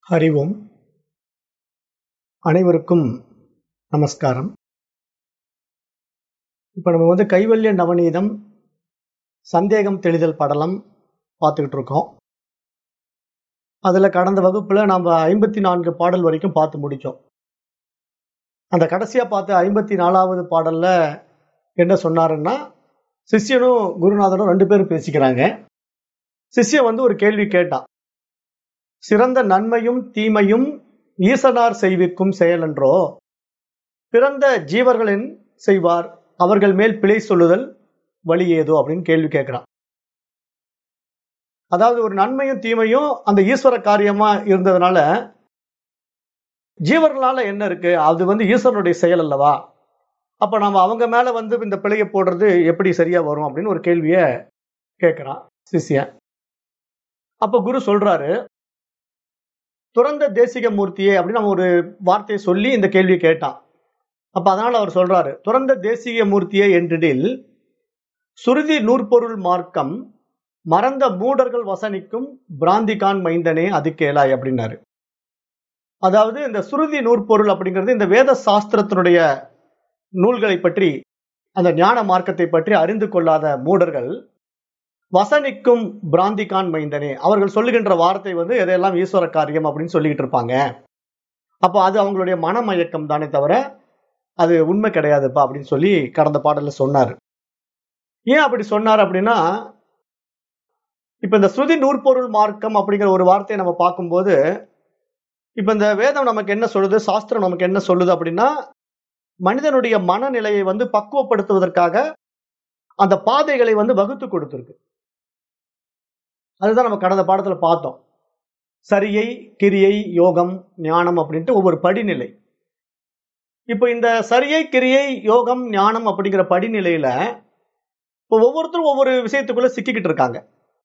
ஹரி ஓம் அனைவருக்கும் நமஸ்காரம் இப்போ நம்ம வந்து கைவல்ய நவநீதம் சந்தேகம் தெளிதல் படலம் பார்த்துக்கிட்டு இருக்கோம் அதில் கடந்த வகுப்பில் நாம் ஐம்பத்தி நான்கு பாடல் வரைக்கும் பார்த்து முடித்தோம் அந்த கடைசியாக பார்த்த ஐம்பத்தி நாலாவது பாடலில் என்ன சொன்னாருன்னா சிஷ்யனும் குருநாதனும் ரெண்டு பேரும் பேசிக்கிறாங்க சிஷ்யன் வந்து ஒரு கேள்வி கேட்டான் சிறந்த நன்மையும் தீமையும் ஈசனார் செய்விக்கும் செயலன்றோ பிறந்த ஜீவர்களின் செய்வார் அவர்கள் மேல் பிழை சொல்லுதல் வழி ஏதோ அப்படின்னு கேள்வி கேட்கிறான் அதாவது ஒரு நன்மையும் தீமையும் அந்த ஈஸ்வர காரியமா இருந்ததுனால ஜீவர்களால என்ன இருக்கு அது வந்து ஈஸ்வரனுடைய செயல் அல்லவா அப்ப நம்ம அவங்க மேல வந்து இந்த பிழையை போடுறது எப்படி சரியா வரும் அப்படின்னு ஒரு கேள்விய கேட்கிறான் சிஷ்யன் அப்ப குரு சொல்றாரு துறந்த தேசிக மூர்த்தியே அப்படின்னு நம்ம ஒரு வார்த்தையை சொல்லி இந்த கேள்வியை கேட்டான் அப்ப அதனால அவர் சொல்றாரு துறந்த தேசிக மூர்த்தியே என்றிடில் சுருதி நூற்பொருள் மார்க்கம் மறந்த மூடர்கள் வசனிக்கும் பிராந்திகான் மைந்தனே அது கேளாய் அப்படின்னாரு அதாவது இந்த சுருதி நூற்பொருள் அப்படிங்கிறது இந்த வேத சாஸ்திரத்தினுடைய நூல்களை பற்றி அந்த ஞான மார்க்கத்தை பற்றி அறிந்து கொள்ளாத மூடர்கள் வசனிக்கும் பிராந்திகான் மைந்தனே அவர்கள் சொல்லுகின்ற வார்த்தை வந்து எதையெல்லாம் ஈஸ்வர காரியம் அப்படின்னு சொல்லிக்கிட்டு இருப்பாங்க அப்போ அது அவங்களுடைய மனமயக்கம் தானே தவிர அது உண்மை கிடையாதுப்பா அப்படின்னு சொல்லி கடந்த பாடல்ல சொன்னார் ஏன் அப்படி சொன்னார் அப்படின்னா இப்ப இந்த ஸ்ருதி நூற்பொருள் மார்க்கம் அப்படிங்கிற ஒரு வார்த்தையை நம்ம பார்க்கும்போது இப்ப இந்த வேதம் நமக்கு என்ன சொல்லுது சாஸ்திரம் நமக்கு என்ன சொல்லுது அப்படின்னா மனிதனுடைய மனநிலையை வந்து பக்குவப்படுத்துவதற்காக அந்த பாதைகளை வந்து வகுத்து கொடுத்துருக்கு அதுதான் நம்ம கடந்த பாடத்துல பார்த்தோம் சரியை கிரியை யோகம் ஞானம் அப்படின்ட்டு ஒவ்வொரு படிநிலை இப்போ இந்த சரியை கிரியை யோகம் ஞானம் அப்படிங்கிற படிநிலையில இப்போ ஒவ்வொருத்தரும் ஒவ்வொரு விஷயத்துக்குள்ள சிக்கிக்கிட்டு இருக்காங்க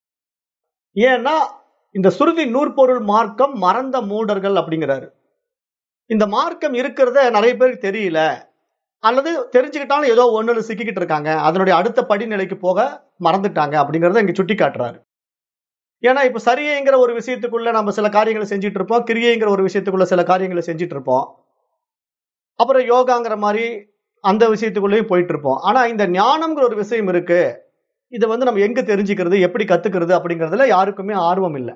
ஏன்னா இந்த சுருதி நூற்பொருள் மார்க்கம் மறந்த மூடர்கள் அப்படிங்கிறாரு இந்த மார்க்கம் இருக்கிறத நிறைய பேருக்கு தெரியல அல்லது தெரிஞ்சுக்கிட்டாலும் ஏதோ ஒண்ணுல சிக்கிக்கிட்டு இருக்காங்க அதனுடைய அடுத்த படிநிலைக்கு போக மறந்துட்டாங்க அப்படிங்கறத இங்க சுட்டி காட்டுறாரு ஏன்னா இப்ப சரியைங்கிற ஒரு விஷயத்துக்குள்ள நம்ம சில காரியங்களை செஞ்சுட்டு இருப்போம் கிரியைங்கிற ஒரு விஷயத்துக்குள்ள சில காரியங்களை செஞ்சுட்டு இருப்போம் அப்புறம் யோகாங்கிற மாதிரி அந்த விஷயத்துக்குள்ளேயும் போயிட்டு இருப்போம் ஆனா இந்த ஞானம்ங்கிற ஒரு விஷயம் இருக்கு இதை வந்து நம்ம எங்க தெரிஞ்சுக்கிறது எப்படி கத்துக்கிறது அப்படிங்கறதுல யாருக்குமே ஆர்வம் இல்லை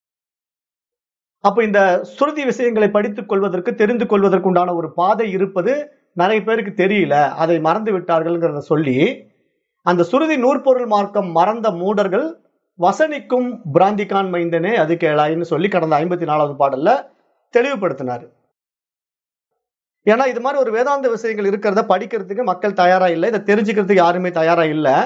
அப்ப இந்த சுருதி விஷயங்களை படித்துக் கொள்வதற்கு தெரிந்து கொள்வதற்கு உண்டான ஒரு பாதை இருப்பது நிறைய பேருக்கு தெரியல அதை மறந்து விட்டார்கள்ங்கிறத சொல்லி அந்த சுருதி நூற்பொருள் மார்க்கம் மறந்த மூடர்கள் வசனிக்கும் பிராந்திகான் மைந்தனே அது கேளாயின்னு சொல்லி கடந்த ஐம்பத்தி நாலாவது பாடல்ல தெளிவுபடுத்தினாரு ஏன்னா இது மாதிரி ஒரு வேதாந்த விஷயங்கள் இருக்கிறத படிக்கிறதுக்கு மக்கள் தயாரா இல்லை இதை தெரிஞ்சுக்கிறதுக்கு யாருமே தயாரா இல்லை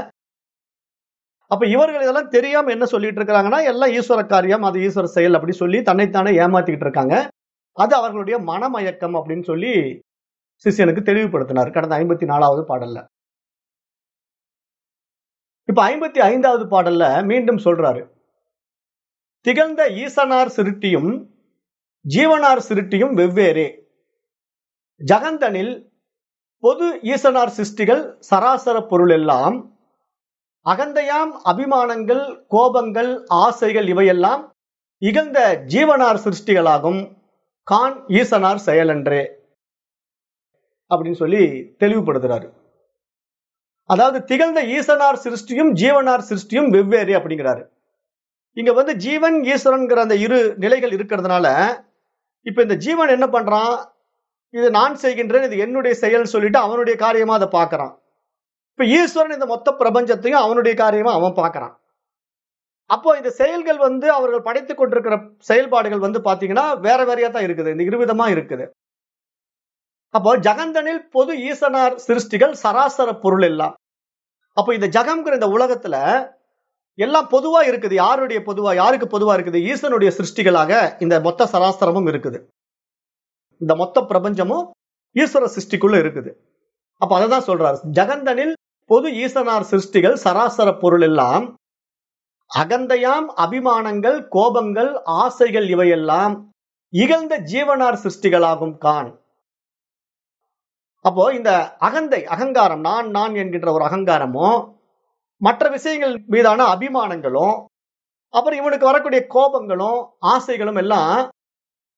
அப்ப இவர்கள் இதெல்லாம் தெரியாம என்ன சொல்லிட்டு இருக்காங்கன்னா எல்லாம் ஈஸ்வர காரியம் அது ஈஸ்வர செயல் அப்படி சொல்லி தன்னைத்தானே ஏமாத்திக்கிட்டு இருக்காங்க அது அவர்களுடைய மனமயக்கம் அப்படின்னு சொல்லி சிஷியனுக்கு தெளிவுபடுத்தினார் கடந்த ஐம்பத்தி நாலாவது பாடல்ல இப்ப ஐம்பத்தி ஐந்தாவது பாடல்ல மீண்டும் சொல்றாரு திகழ்ந்த ஈசனார் சிருட்டியும் ஜீவனார் சிருட்டியும் வெவ்வேறே ஜகந்தனில் பொது ஈசனார் சிருஷ்டிகள் சராசர பொருள் எல்லாம் அகந்தையாம் அபிமானங்கள் கோபங்கள் ஆசைகள் இவையெல்லாம் இகழ்ந்த ஜீவனார் சிருஷ்டிகளாகும் கான் ஈசனார் செயலன்றே அப்படின்னு சொல்லி தெளிவுபடுத்துறாரு அதாவது திகழ்ந்த ஈசனார் சிருஷ்டியும் ஜீவனார் சிருஷ்டியும் வெவ்வேறு அப்படிங்கிறாரு இங்க வந்து ஜீவன் ஈஸ்வரன்கிற அந்த இரு நிலைகள் இருக்கிறதுனால இப்ப இந்த ஜீவன் என்ன பண்றான் இது நான் செய்கின்றேன் இது என்னுடைய செயல் சொல்லிட்டு அவனுடைய காரியமா அதை பார்க்கறான் இப்ப ஈஸ்வரன் இந்த மொத்த பிரபஞ்சத்தையும் அவனுடைய காரியமா அவன் பார்க்கறான் அப்போ இந்த செயல்கள் வந்து அவர்கள் படைத்துக் கொண்டிருக்கிற செயல்பாடுகள் வந்து பாத்தீங்கன்னா வேற வேறையா தான் இருக்குது இந்த இருவிதமா இருக்குது அப்போ ஜகந்தனில் பொது ஈசனார் சிருஷ்டிகள் சராசர பொருள் எல்லாம் அப்போ இந்த ஜகம்ங்கிற இந்த உலகத்துல எல்லாம் பொதுவா இருக்குது யாருடைய பொதுவா யாருக்கு பொதுவா இருக்குது ஈசனுடைய சிருஷ்டிகளாக இந்த மொத்த சராசரமும் இருக்குது இந்த மொத்த பிரபஞ்சமும் ஈஸ்வர சிருஷ்டிக்குள்ள இருக்குது அப்ப அததான் சொல்றாரு ஜகந்தனில் பொது ஈசனார் சிருஷ்டிகள் சராசர பொருள் எல்லாம் அகந்தையாம் அபிமானங்கள் கோபங்கள் ஆசைகள் இவையெல்லாம் இகழ்ந்த ஜீவனார் சிருஷ்டிகளாகும் கான் அப்போ இந்த அகந்தை அகங்காரம் நான் நான் என்கின்ற ஒரு அகங்காரமும் மற்ற விஷயங்கள் மீதான அபிமானங்களும் அப்புறம் இவனுக்கு வரக்கூடிய கோபங்களும் ஆசைகளும் எல்லாம்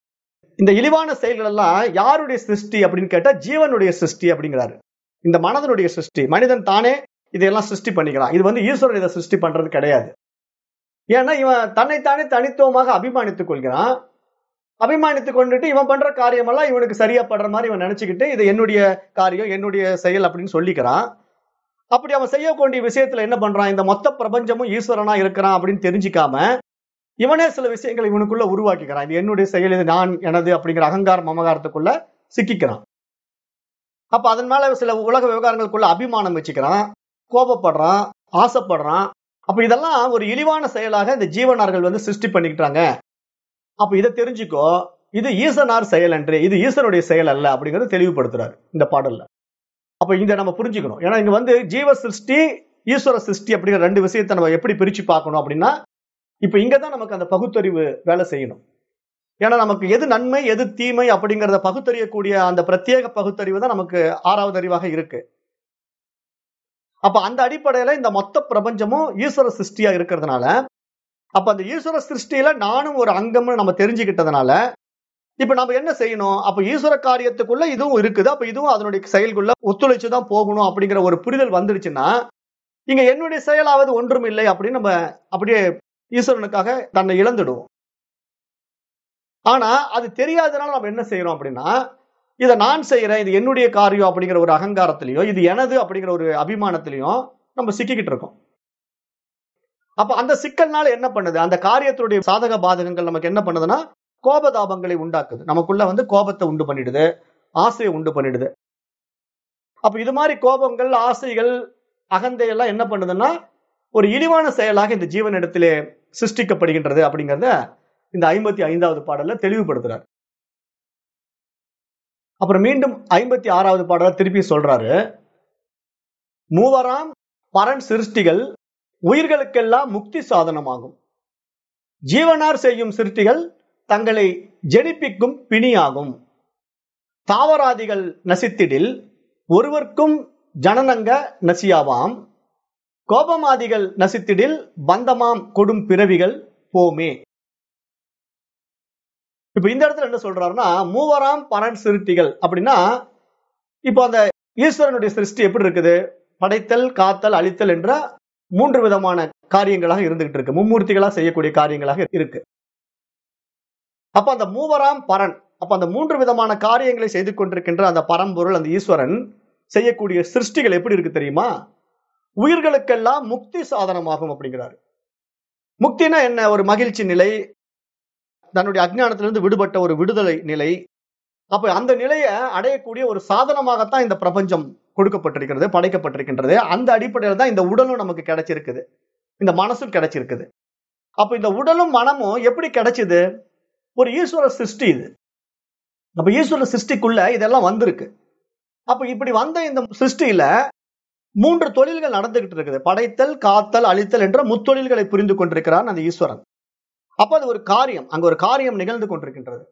இந்த இழிவான செயல்கள் எல்லாம் யாருடைய சிருஷ்டி அப்படின்னு கேட்டா ஜீவனுடைய சிருஷ்டி அப்படிங்கிறாரு இந்த மனதனுடைய சிருஷ்டி மனிதன் தானே இதையெல்லாம் சிருஷ்டி பண்ணிக்கிறான் இது வந்து ஈஸ்வரன் இதை சிருஷ்டி பண்றது கிடையாது ஏன்னா இவன் தன்னைத்தானே தனித்துவமாக அபிமானித்துக் கொள்கிறான் அபிமானித்துக் கொண்டுட்டு இவன் பண்ற காரியமெல்லாம் இவனுக்கு சரியா படுற மாதிரி இவன் நினைச்சுக்கிட்டு இது என்னுடைய காரியம் என்னுடைய செயல் அப்படின்னு சொல்லிக்கிறான் அப்படி அவன் செய்யக்கூடிய விஷயத்துல என்ன பண்றான் இந்த மொத்த பிரபஞ்சமும் ஈஸ்வரனா இருக்கிறான் அப்படின்னு தெரிஞ்சுக்காம இவனே சில விஷயங்களை இவனுக்குள்ள உருவாக்கிக்கிறான் இது என்னுடைய செயல் இது நான் எனது அப்படிங்கிற அகங்காரம் மமகாரத்துக்குள்ள சிக்கிக்கிறான் அப்ப அதன் மேல சில உலக விவகாரங்களுக்குள்ள அபிமானம் வச்சுக்கிறான் கோபப்படுறான் ஆசைப்படுறான் அப்ப இதெல்லாம் ஒரு இழிவான செயலாக இந்த ஜீவனார்கள் வந்து சிருஷ்டி பண்ணிக்கிட்டாங்க அப்ப இதை தெரிஞ்சுக்கோ இது ஈசனார் செயல் என்று இது ஈசனுடைய செயல் அல்ல அப்படிங்கறத தெளிவுபடுத்துறாரு இந்த பாடல்ல அப்ப இதை நம்ம புரிஞ்சுக்கணும் ஏன்னா இங்க வந்து ஜீவ சிருஷ்டி ஈஸ்வர சிருஷ்டி அப்படிங்கிற ரெண்டு விஷயத்தை நம்ம எப்படி பிரிச்சு பார்க்கணும் அப்படின்னா இப்ப இங்கதான் நமக்கு அந்த பகுத்தறிவு வேலை செய்யணும் ஏன்னா நமக்கு எது நன்மை எது தீமை அப்படிங்கறத பகுத்தறியக்கூடிய அந்த பிரத்யேக பகுத்தறிவு தான் நமக்கு ஆறாவது அறிவாக இருக்கு அப்ப அந்த அடிப்படையில இந்த மொத்த பிரபஞ்சமும் ஈஸ்வர சிருஷ்டியா இருக்கிறதுனால அப்ப அந்த ஈஸ்வர சிருஷ்டியில நானும் ஒரு அங்கம்னு நம்ம தெரிஞ்சுக்கிட்டதுனால இப்ப நம்ம என்ன செய்யணும் அப்ப ஈஸ்வர காரியத்துக்குள்ள இதுவும் இருக்குது அப்ப இதுவும் அதனுடைய செயல்குள்ள ஒத்துழைச்சு தான் போகணும் அப்படிங்கிற ஒரு புரிதல் வந்துடுச்சுன்னா இங்க என்னுடைய செயலாவது ஒன்றும் இல்லை அப்படின்னு நம்ம அப்படியே ஈஸ்வரனுக்காக தன்னை இழந்துடுவோம் ஆனா அது தெரியாதனால நம்ம என்ன செய்யறோம் அப்படின்னா இதை நான் செய்யறேன் இது என்னுடைய காரியம் அப்படிங்கிற ஒரு அகங்காரத்திலையும் இது எனது அப்படிங்கிற ஒரு அபிமானத்திலையும் நம்ம சிக்கிக்கிட்டு இருக்கோம் அப்ப அந்த சிக்கல்னால என்ன பண்ணுது அந்த காரியத்தினுடைய சாதக பாதகங்கள் நமக்கு என்ன பண்ணுதுன்னா கோபதாபங்களை உண்டாக்குது நமக்குள்ள வந்து கோபத்தை உண்டு பண்ணிடுது ஆசையை உண்டு பண்ணிடுது அப்ப இது மாதிரி கோபங்கள் ஆசைகள் அகந்தை எல்லாம் என்ன பண்ணுதுன்னா ஒரு இழிவான செயலாக இந்த ஜீவனிடத்திலே சிருஷ்டிக்கப்படுகின்றது அப்படிங்கறத இந்த ஐம்பத்தி ஐந்தாவது பாடல்ல தெளிவுபடுத்துறார் அப்புறம் மீண்டும் ஐம்பத்தி ஆறாவது பாடல திருப்பி சொல்றாரு மூவராம் பரன் சிருஷ்டிகள் உயிர்களுக்கெல்லாம் முக்தி சாதனமாகும் ஜீவனார் செய்யும் சிருஷ்டிகள் தங்களை ஜெனிப்பிக்கும் பிணியாகும் தாவராதிகள் நசித்திடில் ஒருவர்க்கும் ஜனனங்க நசியாவாம் கோபமாதிகள் நசித்திடில் பந்தமாம் கொடும் பிறவிகள் போமே இப்ப இந்த இடத்துல என்ன சொல்றாருன்னா மூவராம் பரன் சிருஷ்டிகள் அப்படின்னா இப்போ அந்த ஈஸ்வரனுடைய சிருஷ்டி எப்படி இருக்குது படைத்தல் காத்தல் அழித்தல் என்ற மூன்று விதமான காரியங்களாக இருந்துகிட்டு இருக்கு மும்மூர்த்திகளா செய்யக்கூடிய காரியங்களாக இருக்கு அப்ப அந்த மூவராம் பரன் அப்ப அந்த மூன்று விதமான காரியங்களை செய்து கொண்டிருக்கின்ற அந்த பரம்பொருள் அந்த ஈஸ்வரன் செய்யக்கூடிய சிருஷ்டிகள் எப்படி இருக்கு தெரியுமா உயிர்களுக்கெல்லாம் முக்தி சாதனமாகும் அப்படிங்கிறாரு முக்தினா என்ன ஒரு மகிழ்ச்சி நிலை தன்னுடைய அஜ்ஞானத்திலிருந்து விடுபட்ட ஒரு விடுதலை நிலை அப்ப அந்த நிலையை அடையக்கூடிய ஒரு சாதனமாகத்தான் இந்த பிரபஞ்சம் கொடுக்கப்பட்டிருக்கிறது படைக்கப்பட்டிருக்கின்றது அந்த அடிப்படையில் தான் இந்த உடலும் நமக்கு கிடைச்சிருக்குது இந்த மனசும் கிடைச்சிருக்குது அப்ப இந்த உடலும் மனமும் எப்படி கிடைச்சது ஒரு ஈஸ்வர சிருஷ்டி இது அப்ப ஈஸ்வர சிருஷ்டிக்குள்ள இதெல்லாம் வந்திருக்கு அப்ப இப்படி வந்த இந்த சிருஷ்டியில மூன்று தொழில்கள் நடந்துகிட்டு இருக்குது படைத்தல் காத்தல் அழித்தல் என்ற முத்தொழில்களை புரிந்து கொண்டிருக்கிறான் அந்த ஈஸ்வரன் அப்ப அது ஒரு காரியம் அங்க ஒரு காரியம் நிகழ்ந்து கொண்டிருக்கின்றது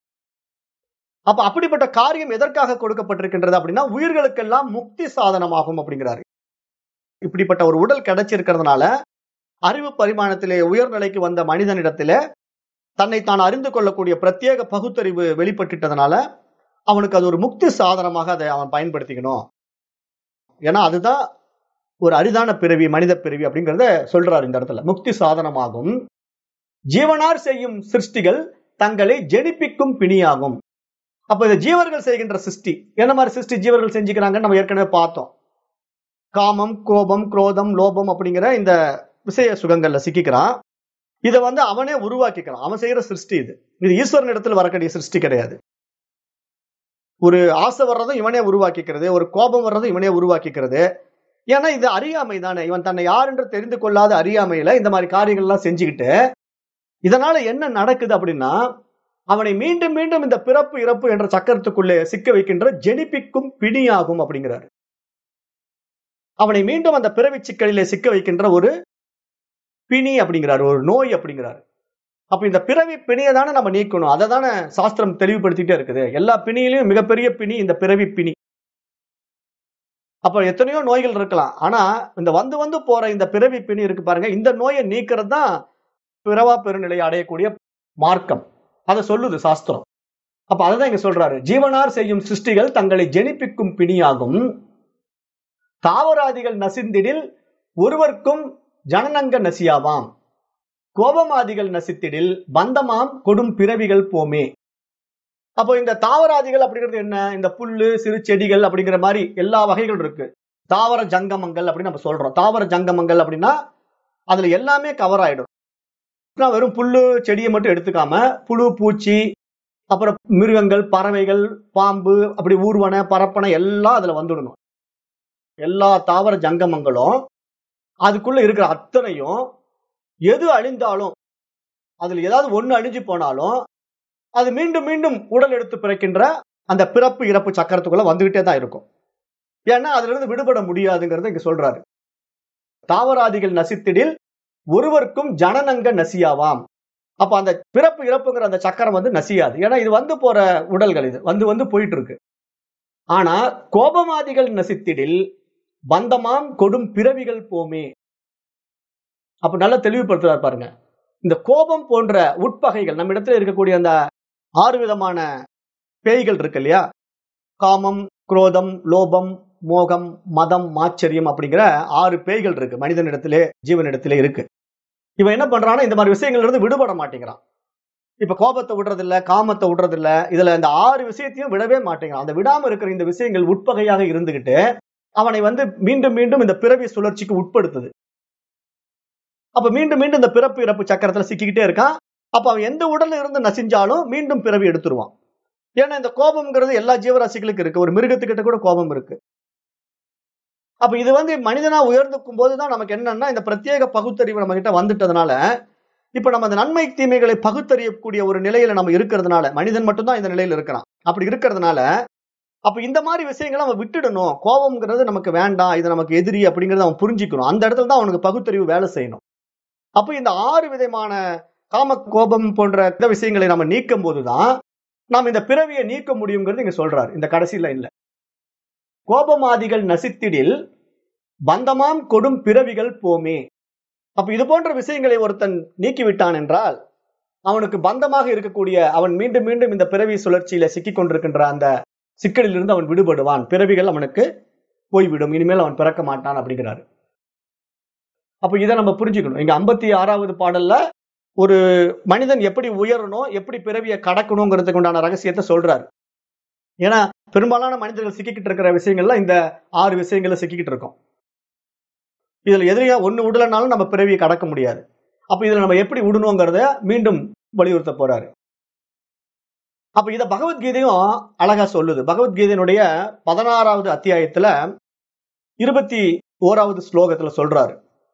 அப்ப அப்படிப்பட்ட காரியம் எதற்காக கொடுக்கப்பட்டிருக்கின்றது அப்படின்னா உயிர்களுக்கெல்லாம் முக்தி சாதனமாகும் அப்படிங்கிறாரு இப்படிப்பட்ட ஒரு உடல் கிடைச்சிருக்கிறதுனால அறிவு பரிமாணத்திலே உயர்நிலைக்கு வந்த மனிதனிடத்திலே தன்னை தான் அறிந்து கொள்ளக்கூடிய பிரத்யேக பகுத்தறிவு வெளிப்பட்டுட்டதுனால அவனுக்கு அது ஒரு முக்தி சாதனமாக அதை அவன் பயன்படுத்திக்கணும் ஏன்னா அதுதான் ஒரு அரிதான பிறவி மனித பிறவி அப்படிங்கிறத சொல்றாரு இந்த இடத்துல முக்தி சாதனமாகும் ஜீவனார் செய்யும் சிருஷ்டிகள் தங்களை ஜெனிப்பிக்கும் பிணியாகும் அப்ப இந்த ஜீவர்கள் செய்கின்ற சிருஷ்டி என்ன மாதிரி சிருஷ்டி ஜீவர்கள் செஞ்சுக்கிறாங்கன்னு நம்ம ஏற்கனவே பார்த்தோம் காமம் கோபம் குரோதம் லோபம் அப்படிங்கிற இந்த விஷய சுகங்கள்ல சிக்கிக்கிறான் இதை வந்து அவனே உருவாக்கிக்கிறான் அவன் செய்யற சிருஷ்டி இது இது ஈஸ்வரன் இடத்துல வரக்கூடிய சிருஷ்டி கிடையாது ஒரு ஆசை வர்றதும் இவனே உருவாக்கிக்கிறது ஒரு கோபம் வர்றதும் இவனே உருவாக்கிக்கிறது ஏன்னா இது அறியாமை தானே இவன் தன்னை யார் என்று தெரிந்து கொள்ளாத அறியாமையில இந்த மாதிரி காரியங்கள் எல்லாம் செஞ்சுக்கிட்டு இதனால என்ன நடக்குது அப்படின்னா அவனை மீண்டும் மீண்டும் இந்த பிறப்பு இறப்பு என்ற சக்கரத்துக்குள்ளே சிக்க வைக்கின்ற ஜெனிப்பிக்கும் பிணியாகும் அப்படிங்கிறார் அவனை மீண்டும் அந்த பிறவி சிக்கலிலே சிக்க வைக்கின்ற ஒரு பிணி அப்படிங்கிறார் ஒரு நோய் அப்படிங்கிறார் அப்ப இந்த பிறவி பிணியை தானே நம்ம நீக்கணும் அதை தானே சாஸ்திரம் தெளிவுபடுத்திட்டே இருக்குது எல்லா பிணியிலையும் மிகப்பெரிய பிணி இந்த பிறவி பிணி அப்ப எத்தனையோ நோய்கள் இருக்கலாம் ஆனா இந்த வந்து வந்து போற இந்த பிறவி பிணி இருக்கு பாருங்க இந்த நோயை நீக்கிறது தான் பிறவா பெருநிலையை அடையக்கூடிய மார்க்கம் அதை சொல்லுது சாஸ்திரம் அப்ப அதுதான் இங்க சொல்றாரு ஜீவனார் செய்யும் சிருஷ்டிகள் தங்களை ஜெனிப்பிக்கும் பிணியாகும் தாவராதிகள் நசிந்திடில் ஒருவர்க்கும் ஜனனங்க நசியாவாம் கோபமாதிகள் நசித்திடில் பந்தமாம் கொடும் பிறவிகள் போமே அப்போ இந்த தாவராதிகள் அப்படிங்கிறது என்ன இந்த புல்லு சிறு செடிகள் அப்படிங்கிற மாதிரி எல்லா வகைகள் இருக்கு தாவர ஜங்கமங்கள் அப்படின்னு நம்ம சொல்றோம் தாவர ஜங்கமங்கள் அப்படின்னா அதுல எல்லாமே கவர் ஆயிடும் நான் வெறும் புல்லு செடியை மட்டும் எடுத்துக்காம புழு பூச்சி அப்புறம் மிருகங்கள் பறவைகள் பாம்பு அப்படி ஊர்வன பரப்பனை எல்லாம் அதுல வந்துடணும் எல்லா தாவர ஜங்கமங்களும் அதுக்குள்ள இருக்கிற அத்தனையும் எது அழிந்தாலும் அதுல ஏதாவது ஒண்ணு அழிஞ்சு போனாலும் அது மீண்டும் மீண்டும் உடல் எடுத்து பிறக்கின்ற அந்த பிறப்பு இறப்பு சக்கரத்துக்குள்ள வந்துகிட்டே தான் இருக்கும் ஏன்னா அதுல இருந்து விடுபட முடியாதுங்கிறத இங்க சொல்றாரு தாவராதிகள் நசித்திடில் ஒருவருக்கும் ஜனனங்க நசியாவாம் அப்ப அந்த பிறப்பு இறப்புங்கிற அந்த சக்கரம் வந்து நசியாது ஏன்னா இது வந்து போற உடல்கள் இது வந்து வந்து போயிட்டு இருக்கு ஆனா கோபமாதிகள் நசித்திடில் பந்தமாம் கொடும் பிறவிகள் போமே அப்ப நல்லா தெளிவுபடுத்துறாரு பாருங்க இந்த கோபம் போன்ற உட்பகைகள் நம்ம இடத்துல இருக்கக்கூடிய அந்த ஆறு விதமான பேய்கள் இருக்கு இல்லையா காமம் குரோதம் லோபம் மோகம் மதம் மாச்சரியம் அப்படிங்கிற ஆறு பேய்கள் இருக்கு மனிதனிடத்திலே ஜீவனிடத்திலே இருக்கு இவன் என்ன பண்றான்னா இந்த மாதிரி விஷயங்கள்ல இருந்து விடுபட மாட்டேங்கிறான் இப்ப கோபத்தை விடுறது இல்ல காமத்தை விடுறது இல்ல இதுல இந்த ஆறு விஷயத்தையும் விடவே மாட்டேங்கிறான் அந்த விடாம இருக்கிற இந்த விஷயங்கள் உட்பகையாக இருந்துகிட்டு அவனை வந்து மீண்டும் மீண்டும் இந்த பிறவி சுழற்சிக்கு உட்படுத்துது அப்ப மீண்டும் மீண்டும் இந்த பிறப்பு இறப்பு சக்கரத்துல சிக்கிக்கிட்டே இருக்கான் அப்ப அவன் எந்த உடல்ல இருந்து நசிஞ்சாலும் மீண்டும் பிறவி எடுத்துருவான் ஏன்னா இந்த கோபம்ங்கிறது எல்லா ஜீவராசிகளுக்கும் இருக்கு ஒரு மிருகத்துக்கிட்ட கூட கோபம் இருக்கு அப்ப இது வந்து மனிதனா உயர்ந்துக்கும் போதுதான் நமக்கு என்னன்னா இந்த பிரத்யேக பகுத்தறிவு நம்ம கிட்ட வந்துட்டதுனால இப்ப நம்ம அந்த நன்மை தீமைகளை பகுத்தறியக்கூடிய ஒரு நிலையில நம்ம இருக்கிறதுனால மனிதன் மட்டும்தான் இந்த நிலையில இருக்கிறான் அப்படி இருக்கிறதுனால அப்ப இந்த மாதிரி விஷயங்களை அவன் விட்டுடணும் கோபம்ங்கிறது நமக்கு வேண்டாம் இது நமக்கு எதிரி அப்படிங்கறத அவன் புரிஞ்சுக்கணும் அந்த இடத்துல தான் அவனுக்கு பகுத்தறிவு வேலை செய்யணும் அப்ப இந்த ஆறு விதமான காம கோபம் போன்ற இந்த விஷயங்களை நம்ம நீக்கும் போதுதான் நாம் இந்த பிறவியை நீக்க முடியுங்கிறது இங்க சொல்றாரு இந்த கடைசியில இல்ல கோபமாதிகள் நசித்திடில் பந்தமாம் கொடும் பிறவிகள் போமே அப்ப இது போன்ற விஷயங்களை ஒருத்தன் நீக்கிவிட்டான் என்றால் அவனுக்கு பந்தமாக இருக்கக்கூடிய அவன் மீண்டும் மீண்டும் இந்த பிறவி சுழற்சியில சிக்கிக் கொண்டிருக்கின்ற அந்த சிக்கலிலிருந்து அவன் விடுபடுவான் பிறவிகள் அவனுக்கு போய்விடும் இனிமேல் அவன் பிறக்க மாட்டான் அப்படிங்கிறாரு அப்ப இதை நம்ம புரிஞ்சுக்கணும் இங்க ஐம்பத்தி ஆறாவது பாடல்ல ஒரு மனிதன் எப்படி உயரணும் எப்படி பிறவியை கடக்கணுங்கிறதுக்கு உண்டான ரகசியத்தை சொல்றாரு ஏன்னா பெரும்பாலான மனிதர்கள் சிக்கிக்கிட்டு இருக்கிற விஷயங்கள்ல இந்த ஆறு விஷயங்கள்ல சிக்கிக்கிட்டு இருக்கோம் இதுல எதிரியா ஒண்ணு விடலனாலும் நம்ம பிறவியை கடக்க முடியாது அப்ப இதுல நம்ம எப்படி விடணுங்கிறத மீண்டும் வலியுறுத்த போறாரு அப்ப இத பகவத்கீதையும் அழகா சொல்லுது பகவத்கீதையினுடைய பதினாறாவது அத்தியாயத்துல இருபத்தி ஓராவது ஸ்லோகத்துல சொல்றாரு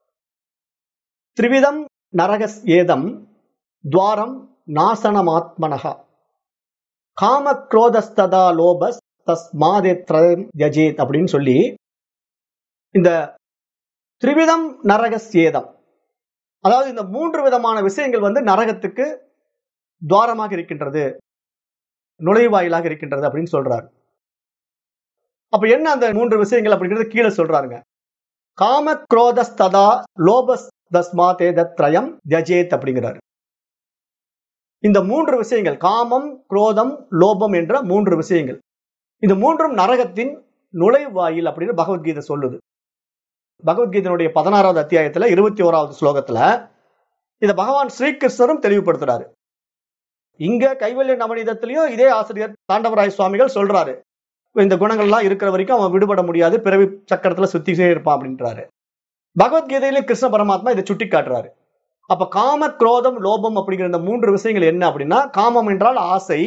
திரிவிதம் நரகஸ் ஏதம் துவாரம் நாசனமாத்மனகா காம குரோதஸ்ததா லோபஸ் தஸ்மாதே திரயம் யஜேத் அப்படின்னு சொல்லி இந்த திரிவிதம் நரகஸ் ஏதம் அதாவது இந்த மூன்று விதமான விஷயங்கள் வந்து நரகத்துக்கு துவாரமாக இருக்கின்றது நுழைவாயிலாக இருக்கின்றது அப்படின்னு சொல்றாரு அப்ப என்ன அந்த மூன்று விஷயங்கள் அப்படிங்கிறது கீழே சொல்றாருங்க காம குரோதஸ்ததா லோபஸ் தஸ்மாதே தத்ரயம் யஜேத் அப்படிங்கிறாரு இந்த மூன்று விஷயங்கள் காமம் குரோதம் லோபம் என்ற மூன்று விஷயங்கள் இந்த மூன்றும் நரகத்தின் நுழைவாயில் அப்படின்னு பகவத்கீதை சொல்லுது பகவத்கீதையினுடைய பதினாறாவது அத்தியாயத்துல இருபத்தி ஓராவது ஸ்லோகத்துல இத பகவான் ஸ்ரீகிருஷ்ணரும் தெளிவுபடுத்துறாரு இங்க கைவல்ய நவநீதத்திலையும் இதே ஆசிரியர் தாண்டவராய சுவாமிகள் சொல்றாரு இந்த குணங்கள்லாம் இருக்கிற வரைக்கும் அவன் விடுபட முடியாது பிறவி சக்கரத்துல சுத்திட்டே இருப்பான் அப்படின்றாரு பகவத்கீதையிலும் கிருஷ்ண பரமாத்மா இதை சுட்டி காட்டுறாரு அப்ப காம குரோதம் லோபம் அப்படிங்கிற இந்த மூன்று விஷயங்கள் என்ன அப்படின்னா காமம் என்றால் ஆசை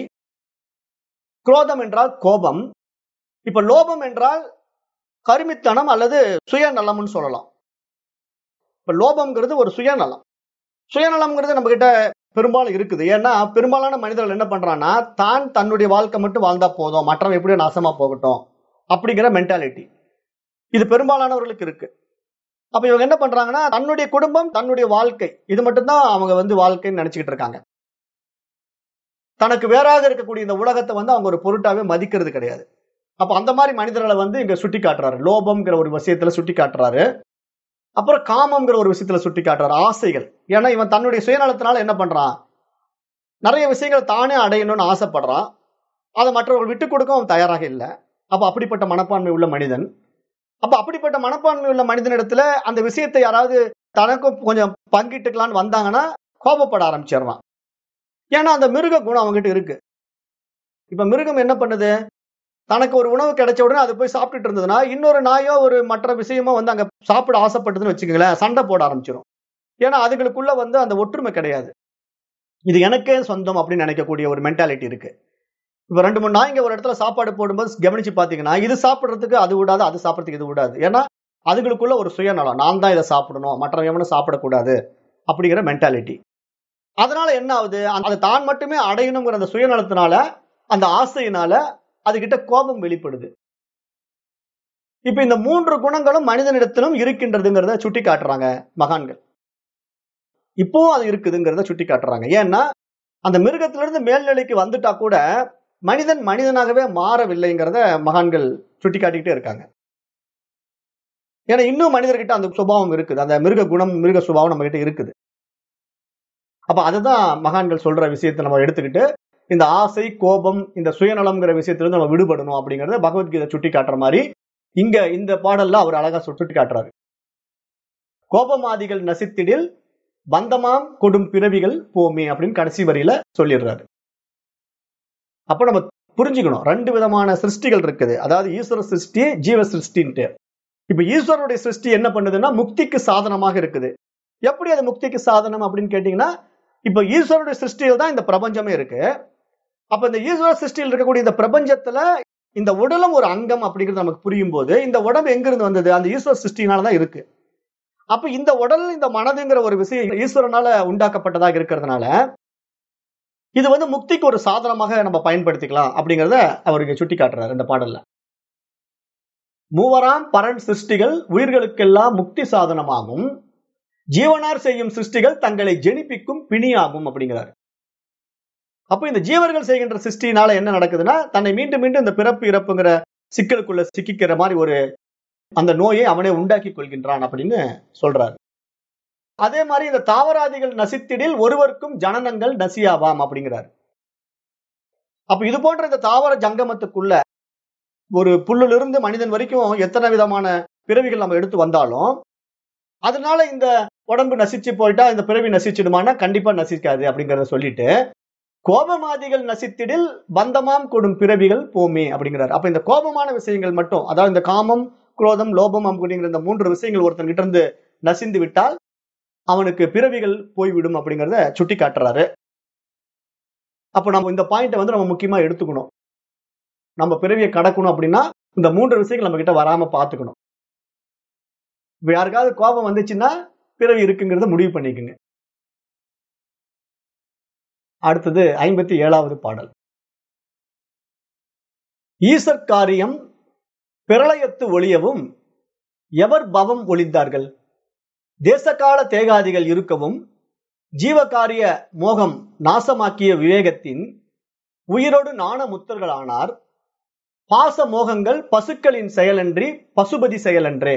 குரோதம் என்றால் கோபம் இப்ப லோபம் என்றால் கருமித்தனம் அல்லது சுயநலம்னு சொல்லலாம் இப்ப லோபம்ங்கிறது ஒரு சுயநலம் சுயநலம்ங்கிறது நம்ம கிட்ட பெரும்பாலும் இருக்குது ஏன்னா பெரும்பாலான மனிதர்கள் என்ன பண்றான்னா தான் தன்னுடைய வாழ்க்கை மட்டும் வாழ்ந்தா போதும் மற்றவன் எப்படியோ நாசமா போகட்டும் அப்படிங்கிற மென்டாலிட்டி இது பெரும்பாலானவர்களுக்கு இருக்கு அப்ப இவங்க என்ன பண்றாங்கன்னா தன்னுடைய குடும்பம் தன்னுடைய வாழ்க்கை இது மட்டும்தான் அவங்க வந்து வாழ்க்கைன்னு நினைச்சுக்கிட்டு இருக்காங்க தனக்கு வேறாக இருக்கக்கூடிய இந்த உலகத்தை வந்து அவங்க ஒரு பொருட்டாவே மதிக்கிறது கிடையாது அப்ப அந்த மாதிரி மனிதர்களை வந்து இங்க சுட்டி காட்டுறாரு லோபம்ங்கிற ஒரு விஷயத்துல சுட்டி காட்டுறாரு அப்புறம் காமம்ங்கிற ஒரு விஷயத்துல சுட்டி காட்டுறாரு ஆசைகள் ஏன்னா இவன் தன்னுடைய சுயநலத்தினால என்ன பண்றான் நிறைய விஷயங்களை தானே அடையணும்னு ஆசைப்படுறான் அதை மற்றவர்கள் விட்டுக் கொடுக்க அவன் தயாராக இல்லை அப்ப அப்படிப்பட்ட மனப்பான்மை உள்ள மனிதன் அப்ப அப்படிப்பட்ட மனப்பான்மை உள்ள மனிதனிடத்துல அந்த விஷயத்தை யாராவது தனக்கும் கொஞ்சம் பங்கிட்டுக்கலான்னு வந்தாங்கன்னா கோபப்பட ஆரம்பிச்சிடறான் ஏன்னா அந்த மிருக குணம் அவங்ககிட்ட இருக்கு இப்ப மிருகம் என்ன பண்ணுது தனக்கு ஒரு உணவு கிடைச்ச உடனே அது போய் சாப்பிட்டுட்டு இருந்ததுன்னா இன்னொரு நாயோ ஒரு மற்ற விஷயமோ வந்து அங்க சாப்பிட ஆசைப்பட்டதுன்னு வச்சுக்கோங்களேன் சண்டை போட ஆரம்பிச்சிடும் ஏன்னா அதுகளுக்குள்ள வந்து அந்த ஒற்றுமை கிடையாது இது எனக்கே சொந்தம் அப்படின்னு நினைக்கக்கூடிய ஒரு மென்டாலிட்டி இருக்கு இப்ப ரெண்டு மூணு நாய்ங்க ஒரு இடத்துல சாப்பாடு போடும்போது கவனிச்சு பாத்தீங்கன்னா இது சாப்பிடுறதுக்கு அது விடாது அது சாப்பிடுறதுக்கு இது விடாது ஏன்னா அதுகளுக்குள்ள ஒரு சுயநலம் நான் தான் இதை சாப்பிடணும் மற்ற எவனும் சாப்பிடக்கூடாது அப்படிங்கிற மென்டாலிட்டி அதனால என்ன ஆகுது அது தான் மட்டுமே அடையணுங்கிற அந்த சுயநலத்தினால அந்த ஆசையினால அதுகிட்ட கோபம் வெளிப்படுது இப்ப இந்த மூன்று குணங்களும் மனிதனிடத்திலும் இருக்கின்றதுங்கிறத சுட்டி காட்டுறாங்க மகான்கள் இப்போ அது இருக்குதுங்கிறத சுட்டி காட்டுறாங்க ஏன்னா அந்த மிருகத்திலிருந்து மேல்நிலைக்கு வந்துட்டா கூட மனிதன் மனிதனாகவே மாறவில்லைங்கிறத மகான்கள் சுட்டி காட்டிக்கிட்டே இருக்காங்க ஏன்னா இன்னும் மனிதர்கிட்ட அந்த சுபாவம் இருக்குது அந்த மிருக குணம் மிருக சுபாவம் நம்ம கிட்ட இருக்குது அப்ப அதுதான் மகான்கள் சொல்ற விஷயத்தை நம்ம எடுத்துக்கிட்டு இந்த ஆசை கோபம் இந்த சுயநலம்ங்கிற விஷயத்திலிருந்து நம்ம விடுபடணும் அப்படிங்கறத பகவத்கீதை சுட்டி காட்டுற மாதிரி இங்க இந்த பாடல்ல அவர் அழகா சுட்டி காட்டுறாரு கோபமாதிகள் நசித்திடில் பந்தமாம் கொடும் பிறவிகள் போமே அப்படின்னு கடைசி வரியில சொல்லிடுறாரு அப்ப நம்ம புரிஞ்சுக்கணும் ரெண்டு விதமான சிருஷ்டிகள் இருக்குது அதாவது ஈஸ்வர சிருஷ்டி ஜீவ சிருஷ்டின்ட்டு இப்ப ஈஸ்வரனுடைய சிருஷ்டி என்ன பண்ணுதுன்னா முக்திக்கு சாதனமாக இருக்குது எப்படி அது முக்திக்கு சாதனம் அப்படின்னு கேட்டீங்கன்னா இப்ப ஈஸ்வரனுடைய சிருஷ்டியில் தான் இந்த பிரபஞ்சமே இருக்கு அப்ப இந்த ஈஸ்வர சிருஷ்டியில் இருக்கக்கூடிய இந்த பிரபஞ்சத்துல இந்த உடலும் ஒரு அங்கம் அப்படிங்கிறது நமக்கு புரியும் போது இந்த உடம்பு எங்கிருந்து வந்தது அந்த ஈஸ்வர சிருஷ்டினால தான் இருக்கு அப்ப இந்த உடல் இந்த மனதுங்கிற ஒரு விஷயம் ஈஸ்வரனால உண்டாக்கப்பட்டதாக இருக்கிறதுனால இது வந்து முக்திக்கு ஒரு சாதனமாக நம்ம பயன்படுத்திக்கலாம் அப்படிங்கிறத அவருக்கு சுட்டி காட்டுறாரு இந்த பாடல்ல மூவராம் பரன் சிருஷ்டிகள் உயிர்களுக்கெல்லாம் முக்தி சாதனமாகும் ஜீவனார் செய்யும் சிருஷ்டிகள் தங்களை ஜெனிப்பிக்கும் பிணியாகும் அப்படிங்கிறாரு அப்போ இந்த ஜீவர்கள் செய்கின்ற சிருஷ்டினால என்ன நடக்குதுன்னா தன்னை மீண்டும் மீண்டும் இந்த பிறப்பு இறப்புங்கிற சிக்கலுக்குள்ள சிக்கிக்கிற மாதிரி ஒரு அந்த நோயை அவனே உண்டாக்கி கொள்கின்றான் அப்படின்னு சொல்றாரு அதே மாதிரி இந்த தாவராதிகள் நசித்திடில் ஒருவருக்கும் ஜனனங்கள் நசியாவாம் அப்படிங்கிறாரு அப்ப இது போன்ற இந்த தாவர ஜங்கமத்துக்குள்ள ஒரு புல்லிலிருந்து மனிதன் வரைக்கும் எத்தனை விதமான பிறவிகள் நம்ம எடுத்து வந்தாலும் அதனால இந்த உடம்பு நசிச்சு போயிட்டா இந்த பிறவி நசிச்சிடுமானா கண்டிப்பா நசிக்காது அப்படிங்கறத சொல்லிட்டு கோபமாதிகள் நசித்திடில் பந்தமாம் கொடும் பிறவிகள் போமே அப்படிங்கிறார் அப்ப இந்த கோபமான விஷயங்கள் மட்டும் அதாவது இந்த காமம் குரோதம் லோபம் அப்படிங்கிற இந்த மூன்று விஷயங்கள் ஒருத்தன் கிட்ட இருந்து நசிந்து விட்டால் அவனுக்கு பிறவிகள் போய்விடும் அப்படிங்கிறத சுட்டி காட்டுறாரு அப்ப நம்ம இந்த பாயிண்ட்டை வந்து நம்ம முக்கியமா எடுத்துக்கணும் நம்ம பிறவியை கடக்கணும் அப்படின்னா இந்த மூன்று விஷயங்கள் நம்ம கிட்ட வராம பாத்துக்கணும் இப்ப யாருக்காவது கோபம் வந்துச்சுன்னா பிறவி இருக்குங்கிறத முடிவு பண்ணிக்கோங்க அடுத்தது ஐம்பத்தி ஏழாவது பாடல் ஈசற் காரியம் பிரளயத்து ஒளியவும் எவர் பவம் ஒளிந்தார்கள் தேசகால தேகாதிகள் இருக்கவும் ஜீவகாரிய மோகம் நாசமாக்கிய விவேகத்தின் உயிரோடு நாண முத்தர்களானார் பாச மோகங்கள் பசுக்களின் செயலன்றி பசுபதி செயலன்றே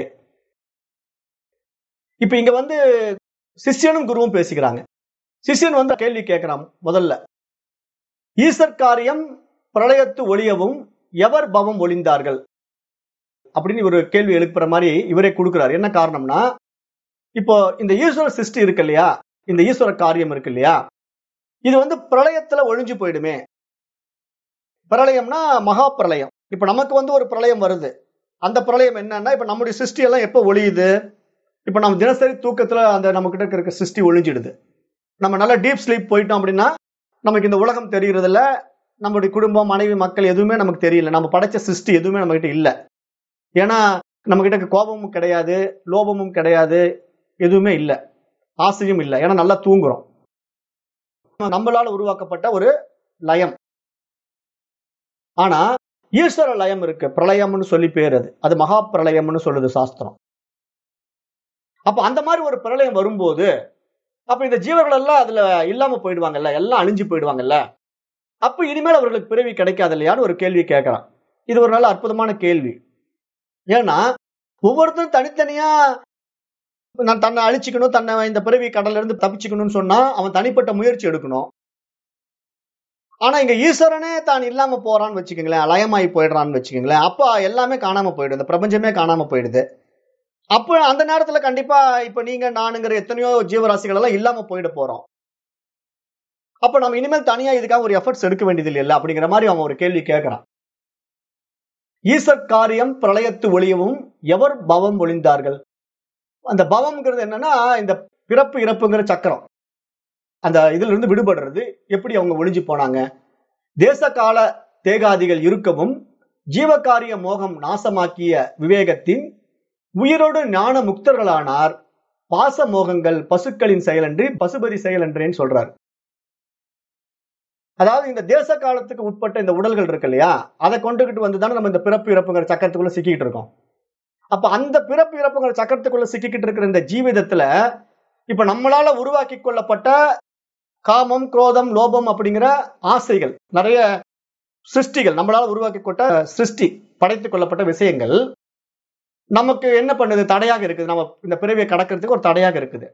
இப்ப இங்க வந்து சிஷ்யனும் குருவும் பேசிக்கிறாங்க சிஷ்யன் வந்து கேள்வி கேட்கிறான் முதல்ல ஈசற் காரியம் பிரளயத்து ஒளியவும் எவர் பவம் ஒளிந்தார்கள் அப்படின்னு ஒரு கேள்வி எழுப்புற மாதிரி இவரே கொடுக்கிறார் என்ன காரணம்னா இப்போ இந்த ஈஸ்வர சிருஷ்டி இருக்கு இல்லையா இந்த ஈஸ்வர காரியம் இருக்கு இல்லையா இது வந்து பிரளயத்துல ஒழிஞ்சு போயிடுமே பிரளயம்னா மகா பிரளயம் இப்ப நமக்கு வந்து ஒரு பிரளயம் வருது அந்த பிரளயம் என்னன்னா இப்ப நம்முடைய சிருஷ்டி எல்லாம் எப்ப ஒழியுது இப்ப நம்ம தினசரி தூக்கத்துல அந்த நம்ம கிட்ட இருக்க சிருஷ்டி ஒழிஞ்சிடுது நம்ம நல்லா டீப் ஸ்லீப் போயிட்டோம் அப்படின்னா நமக்கு இந்த உலகம் தெரியறது இல்ல நம்மளுடைய குடும்பம் மனைவி மக்கள் எதுவுமே நமக்கு தெரியல நம்ம படைச்ச சிருஷ்டி எதுவுமே நம்ம கிட்ட இல்ல ஏன்னா நம்ம கிட்ட கோபமும் கிடையாது லோபமும் கிடையாது எதுவுமே இல்ல ஆசையும் இல்லை ஏன்னா நல்லா தூங்குறோம் நம்மளால உருவாக்கப்பட்ட ஒரு லயம் ஆனா ஈஸ்வர லயம் இருக்கு பிரளயம்னு சொல்லி பேர் அது அது மகா பிரளயம்னு சொல்லுது சாஸ்திரம் அப்ப அந்த மாதிரி ஒரு பிரளயம் வரும்போது அப்ப இந்த ஜீவர்கள் எல்லாம் அதுல இல்லாம போயிடுவாங்கல்ல எல்லாம் அழிஞ்சு போயிடுவாங்கல்ல அப்ப இனிமேல் அவர்களுக்கு பிறவி கிடைக்காது இல்லையான்னு ஒரு கேள்வி கேட்கறான் இது ஒரு நல்ல அற்புதமான கேள்வி ஏன்னா ஒவ்வொருத்தரும் தனித்தனியா நான் தன்னை அழிச்சுக்கணும் தன்னை இந்த பிறவி கடல்ல இருந்து தப்பிச்சுக்கணும்னு சொன்னா அவன் தனிப்பட்ட முயற்சி எடுக்கணும் ஆனா இங்க ஈஸ்வரனே தான் இல்லாம போறான்னு வச்சுக்கோங்களேன் லயமாயி போயிடுறான்னு வச்சுக்கோங்களேன் அப்ப எல்லாமே காணாம போயிடுது இந்த பிரபஞ்சமே காணாம போயிடுது அப்ப அந்த நேரத்துல கண்டிப்பா இப்ப நீங்க நானுங்கிற எத்தனையோ ஜீவராசிகள் எல்லாம் இல்லாம போயிட போறோம் அப்ப நம்ம இனிமேல் தனியா இதுக்காக ஒரு எஃபர்ட்ஸ் எடுக்க வேண்டியது இல்லைல்ல அப்படிங்கிற மாதிரி அவன் ஒரு கேள்வி கேட்கறான் ஈசற் காரியம் பிரளயத்து ஒளியவும் எவர் பவம் ஒளிந்தார்கள் அந்த பவம்ங்கிறது என்னன்னா இந்த பிறப்பு இறப்புங்கிற சக்கரம் அந்த இதுல இருந்து விடுபடுறது எப்படி அவங்க ஒளிஞ்சு போனாங்க தேச கால தேகாதிகள் இருக்கவும் ஜீவகாரிய மோகம் நாசமாக்கிய விவேகத்தின் உயிரோடு ஞான முக்தர்களானார் பாச மோகங்கள் பசுக்களின் செயலன்றி பசுபதி செயலன்றேன்னு சொல்றாரு அதாவது இந்த தேச காலத்துக்கு உட்பட்ட இந்த உடல்கள் இருக்கு இல்லையா அதை கொண்டுகிட்டு வந்து தானே நம்ம இந்த பிறப்பு இறப்புங்கிற சக்கரத்துக்குள்ள சிக்கிட்டு இருக்கோம் அப்ப அந்த பிறப்பு இறப்புங்கிற சக்கரத்துக்குள்ள சிக்கிக்கிட்டு இருக்கிற இந்த ஜீவிதத்துல இப்ப நம்மளால உருவாக்கி கொள்ளப்பட்ட காமம் குரோதம் லோபம் அப்படிங்கிற ஆசைகள் நிறைய சிருஷ்டிகள் நம்மளால உருவாக்கி கொண்ட சிருஷ்டி படைத்துக் கொள்ளப்பட்ட விஷயங்கள் நமக்கு என்ன பண்ணுது தடையாக இருக்குது நம்ம இந்த பிறவியை கடக்கிறதுக்கு ஒரு தடையாக இருக்குது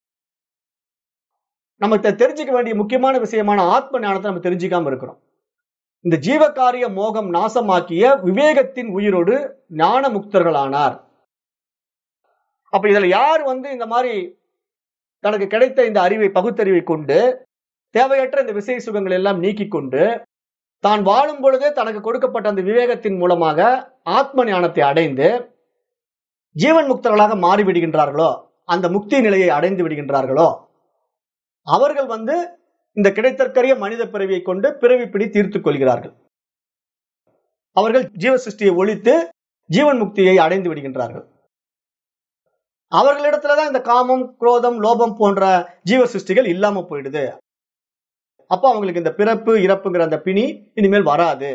நமக்கு தெரிஞ்சுக்க வேண்டிய முக்கியமான விஷயமான ஆத்ம ஞானத்தை நம்ம தெரிஞ்சுக்காம இருக்கிறோம் இந்த ஜீவகாரிய மோகம் நாசமாக்கிய விவேகத்தின் உயிரோடு ஞான முக்தர்களானார் அப்ப இதுல யார் வந்து இந்த மாதிரி தனக்கு கிடைத்த இந்த அறிவை பகுத்தறிவை கொண்டு தேவையற்ற இந்த விசை சுகங்கள் எல்லாம் நீக்கி கொண்டு தான் வாழும் பொழுதே தனக்கு கொடுக்கப்பட்ட அந்த விவேகத்தின் மூலமாக ஆத்ம ஞானத்தை அடைந்து ஜீவன் முக்தர்களாக மாறிவிடுகின்றார்களோ அந்த முக்தி நிலையை அடைந்து விடுகின்றார்களோ அவர்கள் வந்து இந்த கிடைத்தற்கரிய மனித பிறவியை கொண்டு பிறவி பிடி தீர்த்துக் கொள்கிறார்கள் அவர்கள் ஜீவ சிருஷ்டியை ஒழித்து ஜீவன் முக்தியை அடைந்து விடுகின்றார்கள் அவர்களிடத்துலதான் இந்த காமம் குரோதம் லோபம் போன்ற ஜீவ சிருஷ்டிகள் இல்லாம போயிடுது அப்ப அவங்களுக்கு இந்த பிறப்பு இறப்புங்கிற அந்த பிணி இனிமேல் வராது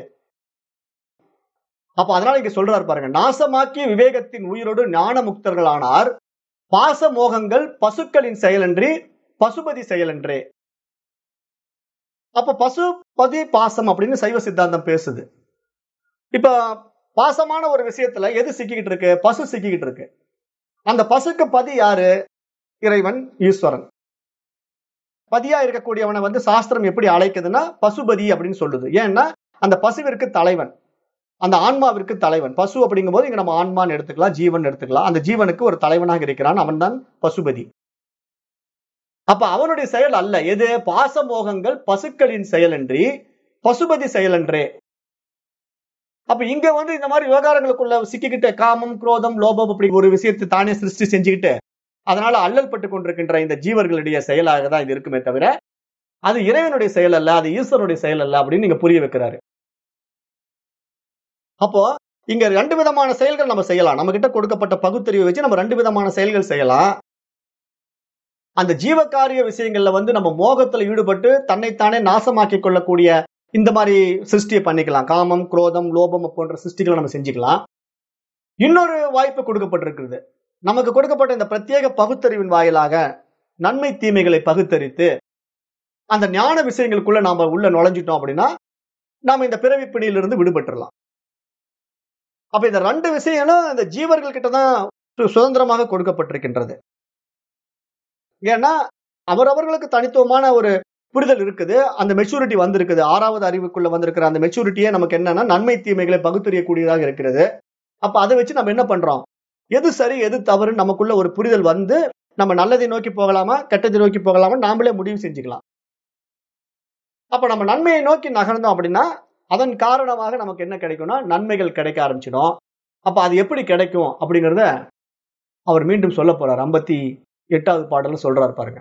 அப்ப அதனால இங்க சொல்றாரு பாருங்க நாசமாக்கிய விவேகத்தின் உயிரோடு ஞான முக்தர்களானார் பாச மோகங்கள் பசுக்களின் செயலன்றி பசுபதி செயலன்றே அப்ப பசுபதி பாசம் அப்படின்னு சைவ சித்தாந்தம் பேசுது இப்ப பாசமான ஒரு விஷயத்துல எது சிக்கிக்கிட்டு இருக்கு பசு சிக்கிக்கிட்டு இருக்கு அந்த பசுக்கு பதி யாரு இறைவன் ஈஸ்வரன் பதியா இருக்கக்கூடியவனை வந்து சாஸ்திரம் எப்படி அழைக்குதுன்னா பசுபதி அப்படின்னு சொல்லுது ஏன்னா அந்த பசுவிற்கு தலைவன் அந்த ஆன்மாவிற்கு தலைவன் பசு அப்படிங்கும் போது இங்க நம்ம ஆன்மான்னு எடுத்துக்கலாம் ஜீவன் எடுத்துக்கலாம் அந்த ஜீவனுக்கு ஒரு தலைவனாக இருக்கிறான் அவன் தான் பசுபதி அப்ப அவனுடைய செயல் அல்ல எது பாசமோகங்கள் பசுக்களின் செயலன்றி பசுபதி செயலன்றே அப்ப இங்க வந்து இந்த மாதிரி விவகாரங்களுக்குள்ள சிக்கிக்கிட்ட காமம் குரோதம் லோபம் அப்படி ஒரு விஷயத்தை தானே சிருஷ்டி செஞ்சுக்கிட்டு அதனால அல்லல் பட்டு கொண்டிருக்கின்ற இந்த ஜீவர்களுடைய செயலாக தான் இது இருக்குமே தவிர அது இறைவனுடைய செயல் அல்ல அது ஈஸ்வரனுடைய செயல் அல்ல அப்படின்னு நீங்க புரிய வைக்கிறாரு அப்போ இங்க ரெண்டு விதமான செயல்கள் நம்ம செய்யலாம் நம்ம கிட்ட கொடுக்கப்பட்ட பகுத்தறிவை வச்சு நம்ம ரெண்டு விதமான செயல்கள் செய்யலாம் அந்த ஜீவகாரிய விஷயங்கள்ல வந்து நம்ம மோகத்துல ஈடுபட்டு தன்னைத்தானே நாசமாக்கி கொள்ளக்கூடிய இந்த மாதிரி சிருஷ்டியை பண்ணிக்கலாம் காமம் குரோதம் லோபம் போன்ற சிருஷ்டிகளை நம்ம செஞ்சுக்கலாம் இன்னொரு வாய்ப்பு கொடுக்கப்பட்டிருக்கிறது நமக்கு கொடுக்கப்பட்ட இந்த பிரத்யேக பகுத்தறிவின் வாயிலாக நன்மை தீமைகளை பகுத்தறித்து அந்த ஞான விஷயங்களுக்குள்ள நாம உள்ள நுழைஞ்சிட்டோம் அப்படின்னா நாம இந்த பிறவி பிணியிலிருந்து விடுபட்டுறலாம் அப்ப இந்த ரெண்டு விஷயங்களும் இந்த ஜீவர்கள் கிட்ட தான் சுதந்திரமாக கொடுக்கப்பட்டிருக்கின்றது ஏன்னா அவரவர்களுக்கு தனித்துவமான ஒரு புரிதல் இருக்குது அந்த மெச்சூரிட்டி வந்திருக்குது ஆறாவது அறிவுக்குள்ள வந்திருக்கிற அந்த மெச்சூரிட்டியே நமக்கு என்னன்னா நன்மை தீமைகளை பகுத்தறியக்கூடியதாக இருக்கிறது அப்ப அதை வச்சு நம்ம என்ன பண்றோம் எது சரி எது தவறு நமக்குள்ள ஒரு புரிதல் வந்து நம்ம நல்லதை நோக்கி போகலாமா கெட்டதை நோக்கி போகலாமா நாமளே முடிவு செஞ்சுக்கலாம் அப்ப நம்ம நன்மையை நோக்கி நகர்ந்தோம் அப்படின்னா அதன் காரணமாக நமக்கு என்ன கிடைக்கும்னா நன்மைகள் கிடைக்க ஆரம்பிச்சிடும் அப்ப அது எப்படி கிடைக்கும் அப்படிங்கிறத அவர் மீண்டும் சொல்ல போறார் ஐம்பத்தி எட்டாவது பாடல்ல சொல்றாரு பாருங்க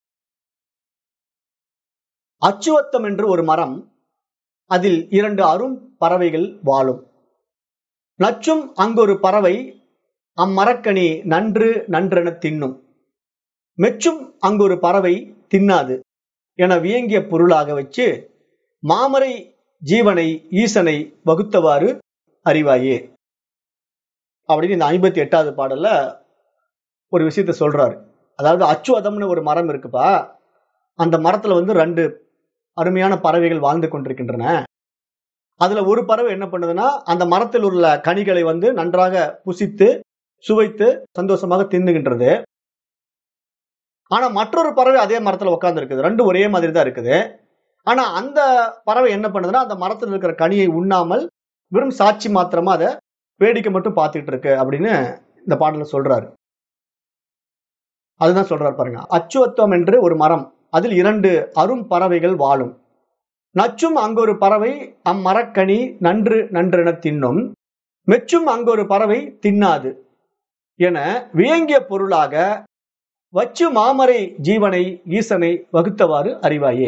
அச்சுவத்தம் என்று ஒரு மரம் அதில் இரண்டு அரும் பறவைகள் வாழும் நச்சும் அங்கொரு பறவை அம்மரக்கனி நன்று நன்றென தின்னும் மெச்சும் அங்கொரு பறவை தின்னாது என வியங்கிய பொருளாக வச்சு மாமரை ஜீவனை ஈசனை வகுத்தவாறு அறிவாயே அப்படின்னு இந்த ஐம்பத்தி எட்டாவது பாடல்ல ஒரு விஷயத்த சொல்றாரு அதாவது அச்சுவதம்னு ஒரு மரம் இருக்குப்பா அந்த மரத்துல வந்து ரெண்டு அருமையான பறவைகள் வாழ்ந்து கொண்டிருக்கின்றன அதுல ஒரு பறவை என்ன பண்ணுதுன்னா அந்த மரத்தில் உள்ள கனிகளை வந்து நன்றாக புசித்து சுவைத்து சந்தோஷமாக தின்னுகின்றது ஆனா மற்றொரு பறவை அதே மரத்துல உட்கார்ந்து இருக்குது ரெண்டும் ஒரே மாதிரி தான் இருக்குது ஆனா அந்த பறவை என்ன பண்ணுதுன்னா அந்த மரத்துல இருக்கிற கனியை உண்ணாமல் வெறும் சாட்சி மாத்திரமா அதை வேடிக்கை மட்டும் பார்த்துட்டு இருக்கு அப்படின்னு இந்த பாடல சொல்றாரு அதுதான் சொல்றாரு பாருங்க அச்சுவத்துவம் என்று ஒரு மரம் அதில் இரண்டு அரும் பறவைகள் வாழும் நச்சும் அங்கொரு பறவை அம்மரக்கனி நன்று நன்றென தின்னும் மெச்சும் அங்கொரு பறவை தின்னாது என வியங்கிய பொருளாக வச்சு மாமரை ஜீவனை ஈசனை வகுத்தவாறு அறிவாயே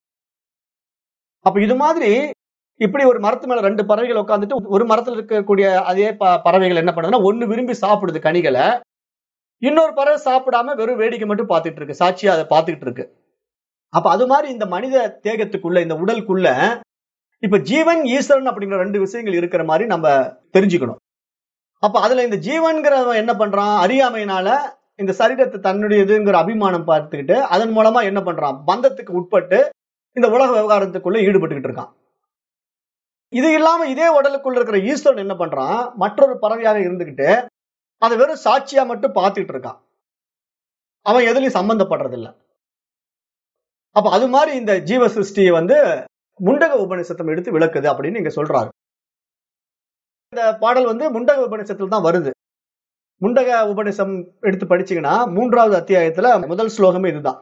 அப்ப இது மாதிரி இப்படி ஒரு மரத்து மேல ரெண்டு பறவைகள் உட்காந்துட்டு ஒரு மரத்துல இருக்கக்கூடிய அதே ப- பறவைகள் என்ன பண்ணுதுன்னா ஒண்ணு விரும்பி சாப்பிடுது கனிகளை இன்னொரு பறவை சாப்பிடாம வெறும் வேடிக்கை மட்டும் பார்த்துட்டு இருக்கு சாட்சியா அதை பார்த்துக்கிட்டு இருக்கு அப்ப அது மாதிரி இந்த மனித தேகத்துக்குள்ள இந்த உடலுக்குள்ள இப்ப ஜீவன் ஈஸ்வரன் அப்படிங்கிற ரெண்டு விஷயங்கள் இருக்கிற மாதிரி நம்ம தெரிஞ்சுக்கணும் அப்ப அதுல இந்த ஜீவன்கிறவன் என்ன பண்றான் அறியாமையினால இந்த சரீரத்தை தன்னுடையதுங்கிற அபிமானம் பார்த்துக்கிட்டு அதன் மூலமா என்ன பண்றான் பந்தத்துக்கு உட்பட்டு இந்த உலக விவகாரத்துக்குள்ள ஈடுபட்டுக்கிட்டு இருக்கான் இது இல்லாம இதே உடலுக்குள்ள இருக்கிற ஈஸ்வரன் என்ன பண்றான் மற்றொரு பறவையாக இருந்துகிட்டு அதை வெறும் சாட்சியா மட்டும் பார்த்துட்டு இருக்கான் அவன் எதுலயும் சம்பந்தப்படுறது இல்ல அப்ப அது மாதிரி இந்த ஜீவ சிருஷ்டியை வந்து முண்டக உபநிஷத்தம் எடுத்து விளக்குது அப்படின்னு இங்க சொல்றாரு இந்த பாடல் வந்து முண்டக உபநிஷத்துல தான் வருது முண்டக உபநிஷம் எடுத்து படிச்சீங்கன்னா மூன்றாவது அத்தியாயத்துல முதல் ஸ்லோகமே இதுதான்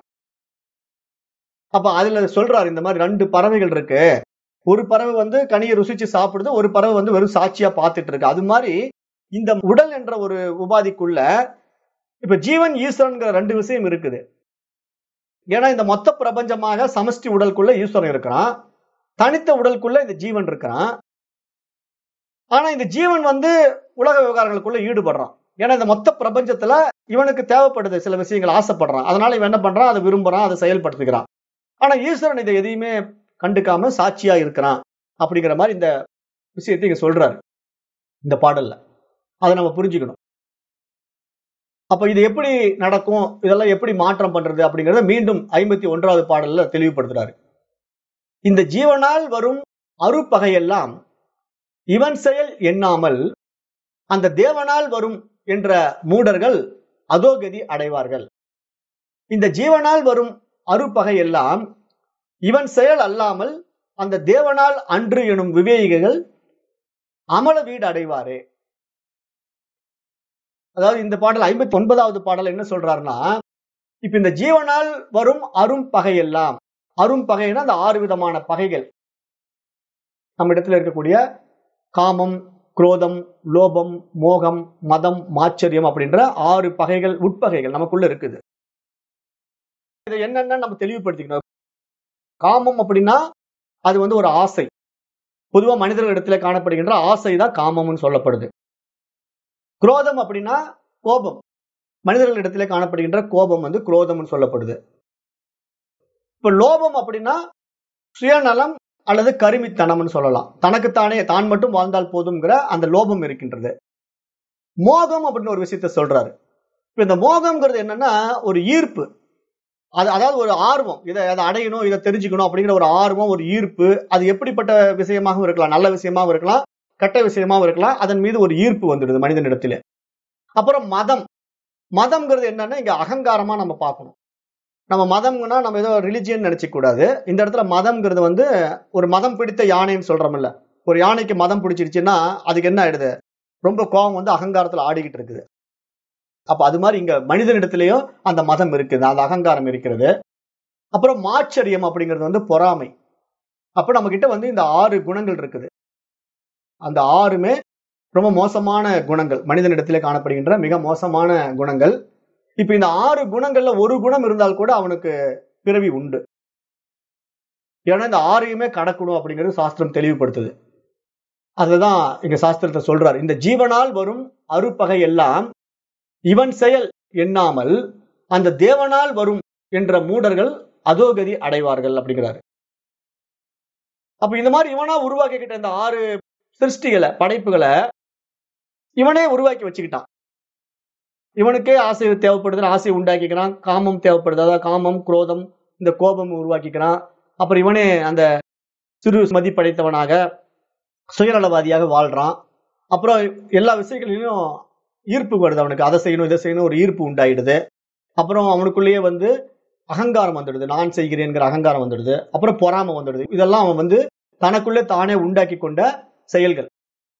அப்ப அதுல சொல்றாரு இந்த மாதிரி ரெண்டு பறவைகள் இருக்கு ஒரு பறவை வந்து கனியை ருசிச்சு சாப்பிடுது ஒரு பறவை வந்து வெறும் சாட்சியா பார்த்துட்டு இருக்கு அது மாதிரி இந்த உடல் என்ற ஒரு உபாதிக்குள்ள இப்ப ஜீவன் ஈஸ்வரன்கிற ரெண்டு விஷயம் இருக்குது ஏன்னா இந்த மொத்த பிரபஞ்சமாக சமஷ்டி உடலுக்குள்ள ஈஸ்வரன் இருக்கிறான் தனித்த உடலுக்குள்ள இந்த ஜீவன் இருக்கிறான் ஆனா இந்த ஜீவன் வந்து உலக விவகாரங்களுக்குள்ள ஈடுபடுறான் ஏன்னா இந்த மொத்த பிரபஞ்சத்துல இவனுக்கு தேவைப்படுது சில விஷயங்கள் ஆசைப்படுறான் அதனால இவன் என்ன பண்றான் அதை விரும்புறான் அதை செயல்படுத்துகிறான் ஆனா ஈஸ்வரன் இதை எதையுமே கண்டுக்காம சாட்சியா இருக்கிறான் அப்படிங்கிற மாதிரி இந்த விஷயத்தை இங்க சொல்றாரு இந்த பாடல்ல அதை நம்ம புரிஞ்சுக்கணும் அப்ப இது எப்படி நடக்கும் இதெல்லாம் எப்படி மாற்றம் பண்றது அப்படிங்கறத மீண்டும் ஐம்பத்தி ஒன்றாவது பாடல்ல தெளிவுபடுத்துறாரு இந்த ஜீவனால் வரும் அருப்பகையெல்லாம் இவன் செயல் எண்ணாமல் அந்த தேவனால் வரும் என்ற மூடர்கள் அதோகதி அடைவார்கள் இந்த ஜீவனால் வரும் அருப்பகை எல்லாம் இவன் செயல் அல்லாமல் அந்த தேவனால் அன்று எனும் விவேகிகள் அமல வீடு அடைவாரே அதாவது இந்த பாடல் ஐம்பத்தி ஒன்பதாவது பாடல் என்ன சொல்றாருன்னா இப்ப இந்த ஜீவனால் வரும் அரும் பகையெல்லாம் அரும் பகைன்னா அந்த ஆறு விதமான பகைகள் நம்ம இடத்துல இருக்கக்கூடிய காமம் குரோதம் லோபம் மோகம் மதம் மாச்சரியம் அப்படின்ற ஆறு பகைகள் உட்பகைகள் நமக்குள்ள இருக்குது இதை என்னென்ன நம்ம தெளிவுபடுத்திக்கணும் காமம் அப்படின்னா அது வந்து ஒரு ஆசை பொதுவா மனிதர்களிடத்துல காணப்படுகின்ற ஆசை தான் காமம்னு சொல்லப்படுது குரோதம் அப்படின்னா கோபம் மனிதர்களிடத்துல காணப்படுகின்ற கோபம் வந்து குரோதம்னு சொல்லப்படுது இப்ப லோபம் அப்படின்னா சுயநலம் அல்லது கருமித்தனம்னு சொல்லலாம் தனக்குத்தானே தான் மட்டும் வாழ்ந்தால் போதுங்கிற அந்த லோபம் இருக்கின்றது மோகம் அப்படின்னு ஒரு விஷயத்த சொல்றாரு இப்ப இந்த மோகம்ங்கிறது என்னன்னா ஒரு ஈர்ப்பு அது அதாவது ஒரு ஆர்வம் இதை அதை அடையணும் இதை தெரிஞ்சுக்கணும் அப்படிங்கிற ஒரு ஆர்வம் ஒரு ஈர்ப்பு அது எப்படிப்பட்ட விஷயமாகவும் இருக்கலாம் நல்ல விஷயமாகவும் இருக்கலாம் கெட்ட விஷயமாகவும் இருக்கலாம் அதன் மீது ஒரு ஈர்ப்பு வந்துடுது மனிதனிடத்துல அப்புறம் மதம் மதம்ங்கிறது என்னன்னா இங்க அகங்காரமா நம்ம பார்க்கணும் நம்ம மதம்னா நம்ம ஏதோ ரிலிஜியன் நினைச்சிக்க கூடாது இந்த இடத்துல மதம்ங்கிறது வந்து ஒரு மதம் பிடித்த யானைன்னு சொல்றோம்ல ஒரு யானைக்கு மதம் பிடிச்சிருச்சுன்னா அதுக்கு என்ன ஆயிடுது ரொம்ப கோபம் வந்து அகங்காரத்துல ஆடிக்கிட்டு இருக்குது அப்ப அது மாதிரி இங்க மனிதனிடத்திலையும் அந்த மதம் இருக்குது அந்த அகங்காரம் இருக்கிறது அப்புறம் மாச்சரியம் அப்படிங்கிறது வந்து பொறாமை அப்ப நம்ம கிட்ட வந்து இந்த ஆறு குணங்கள் இருக்குது அந்த ஆறுமே ரொம்ப மோசமான குணங்கள் மனிதனிடத்திலே காணப்படுகின்ற மிக மோசமான குணங்கள் இப்ப இந்த ஆறு குணங்கள்ல ஒரு குணம் இருந்தால் கூட அவனுக்கு பிறவி உண்டு ஏன்னா இந்த ஆறையுமே கடக்கணும் அப்படிங்கிறது சாஸ்திரம் தெளிவுபடுத்துது அதுதான் இங்க சாஸ்திரத்தை சொல்றார் இந்த ஜீவனால் வரும் அருப்பகை எல்லாம் இவன் செயல் எண்ணாமல் அந்த தேவனால் வரும் என்ற மூடர்கள் அதோகதி அடைவார்கள் அப்படிங்கிறாரு அப்ப இந்த மாதிரி இவனா உருவாக்கிக்கிட்ட இந்த ஆறு சிருஷ்டிகளை படைப்புகளை இவனே உருவாக்கி வச்சுக்கிட்டான் இவனுக்கே ஆசை தேவைப்படுதுன்னு ஆசையை உண்டாக்கிக்கிறான் காமம் தேவைப்படுது அதாவது காமம் குரோதம் இந்த கோபம் உருவாக்கிக்கிறான் அப்புறம் இவனே அந்த சிறு மதிப்படைத்தவனாக சுயநலவாதியாக வாழ்றான் அப்புறம் எல்லா விஷயங்களிலும் ஈர்ப்பு வருது அவனுக்கு அதை செய்யணும் இதை செய்யணும் ஒரு ஈர்ப்பு உண்டாயிடுது அப்புறம் அவனுக்குள்ளேயே வந்து அகங்காரம் வந்துடுது நான் செய்கிறேங்கிற அகங்காரம் வந்துடுது அப்புறம் பொறாமை வந்துடுது இதெல்லாம் அவன் வந்து தனக்குள்ளே தானே உண்டாக்கி கொண்ட செயல்கள்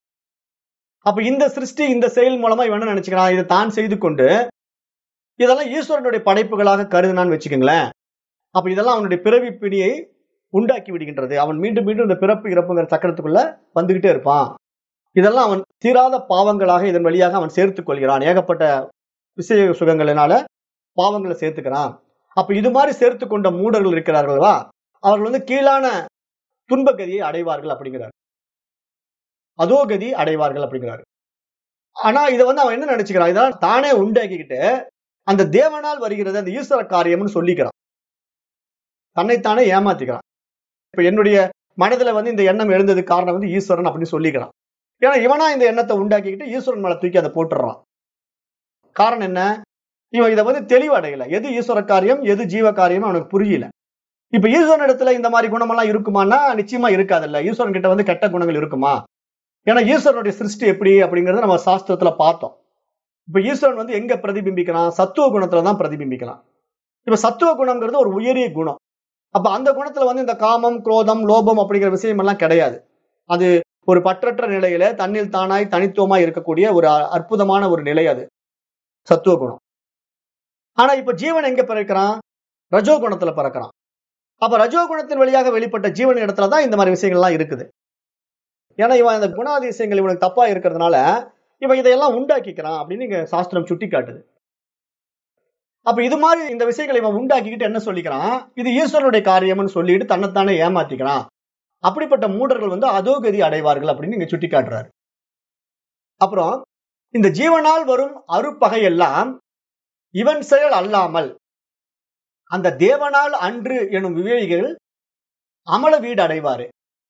அப்ப இந்த சிருஷ்டி இந்த செயல் மூலமா இவன் என்ன நினைச்சுக்கிறான் இதை தான் செய்து கொண்டு இதெல்லாம் ஈஸ்வரனுடைய படைப்புகளாக கருதுனான்னு வச்சுக்கோங்களேன் அப்ப இதெல்லாம் அவனுடைய பிறவி பிணியை உண்டாக்கி விடுகின்றது அவன் மீண்டும் மீண்டும் இந்த பிறப்பு இறப்புங்கிற சக்கரத்துக்குள்ள வந்துகிட்டே இருப்பான் இதெல்லாம் அவன் தீராத பாவங்களாக இதன் வழியாக அவன் சேர்த்துக் கொள்கிறான் ஏகப்பட்ட விஷய சுகங்களினால பாவங்களை சேர்த்துக்கிறான் அப்ப இது மாதிரி சேர்த்து கொண்ட மூடர்கள் இருக்கிறார்கள்வா அவர்கள் வந்து கீழான துன்பகதியை அடைவார்கள் அப்படிங்கிறார் அதோ கதி அடைவார்கள் அப்படிங்கிறார் ஆனா இதை வந்து அவன் என்ன நினைச்சுக்கிறான் இதெல்லாம் தானே உண்டாக்கிக்கிட்டு அந்த தேவனால் வருகிறது அந்த ஈஸ்வர காரியம்னு சொல்லிக்கிறான் தன்னைத்தானே ஏமாத்திக்கிறான் இப்ப என்னுடைய மனதுல வந்து இந்த எண்ணம் எழுந்தது காரணம் வந்து ஈஸ்வரன் அப்படின்னு சொல்லிக்கிறான் ஏன்னா இவனா இந்த எண்ணத்தை உண்டாக்கிக்கிட்டு ஈஸ்வரன் மேல தூக்கி அதை போட்டுறான் காரணம் என்ன இவன் இதை வந்து தெளிவடையல எது ஈஸ்வர காரியம் எது ஜீவ காரியம் அவனுக்கு புரியல இப்ப ஈஸ்வரன் இடத்துல இந்த மாதிரி குணமெல்லாம் இருக்குமான்னா நிச்சயமா இருக்காதுல்ல ஈஸ்வரன் கிட்ட வந்து கெட்ட குணங்கள் இருக்குமா ஏன்னா ஈஸ்வரனுடைய சிருஷ்டி எப்படி அப்படிங்கறத நம்ம சாஸ்திரத்துல பார்த்தோம் இப்ப ஈஸ்வரன் வந்து எங்க பிரதிபிம்பிக்கிறான் சத்துவ குணத்துல தான் பிரதிபிம்பிக்கலாம் இப்ப சத்துவ குணம்ங்கிறது ஒரு உயரிய குணம் அப்ப அந்த குணத்துல வந்து இந்த காமம் குரோதம் லோபம் அப்படிங்கிற விஷயம் எல்லாம் கிடையாது அது ஒரு பற்றற்ற நிலையில தன்னில் தானாய் தனித்துவமாய் இருக்கக்கூடிய ஒரு அ- அற்புதமான ஒரு நிலை அது சத்துவ குணம் ஆனா இப்ப ஜீவன் எங்க பிறக்கிறான் ரஜோ குணத்துல பிறக்கிறான் அப்ப ரஜோ குணத்தின் வழியாக வெளிப்பட்ட ஜீவன் இடத்துல தான் இந்த மாதிரி விஷயங்கள்லாம் இருக்குது ஏன்னா இவன் அந்த குணாதிசயங்கள் இவனுக்கு தப்பா இருக்கிறதுனால இவன் இதையெல்லாம் உண்டாக்கிக்கிறான் அப்படின்னு இங்க சாஸ்திரம் சுட்டி காட்டுது அப்ப இது மாதிரி இந்த விஷயங்களை இவன் உண்டாக்கிக்கிட்டு என்ன சொல்லிக்கிறான் இது ஈஸ்வரனுடைய காரியம்னு சொல்லிட்டு தன்னைத்தானே ஏமாத்திக்கிறான் அப்படிப்பட்ட மூடர்கள் வந்து அதோகதி அடைவார்கள் அப்படின்னு இங்க சுட்டி காட்டுறாரு அப்புறம் இந்த ஜீவனால் வரும் அருப்பகை எல்லாம் இவன் செயல் அல்லாமல் அந்த தேவனால் அன்று எனும் விவேகிகள் அமல வீடு அடைவாரு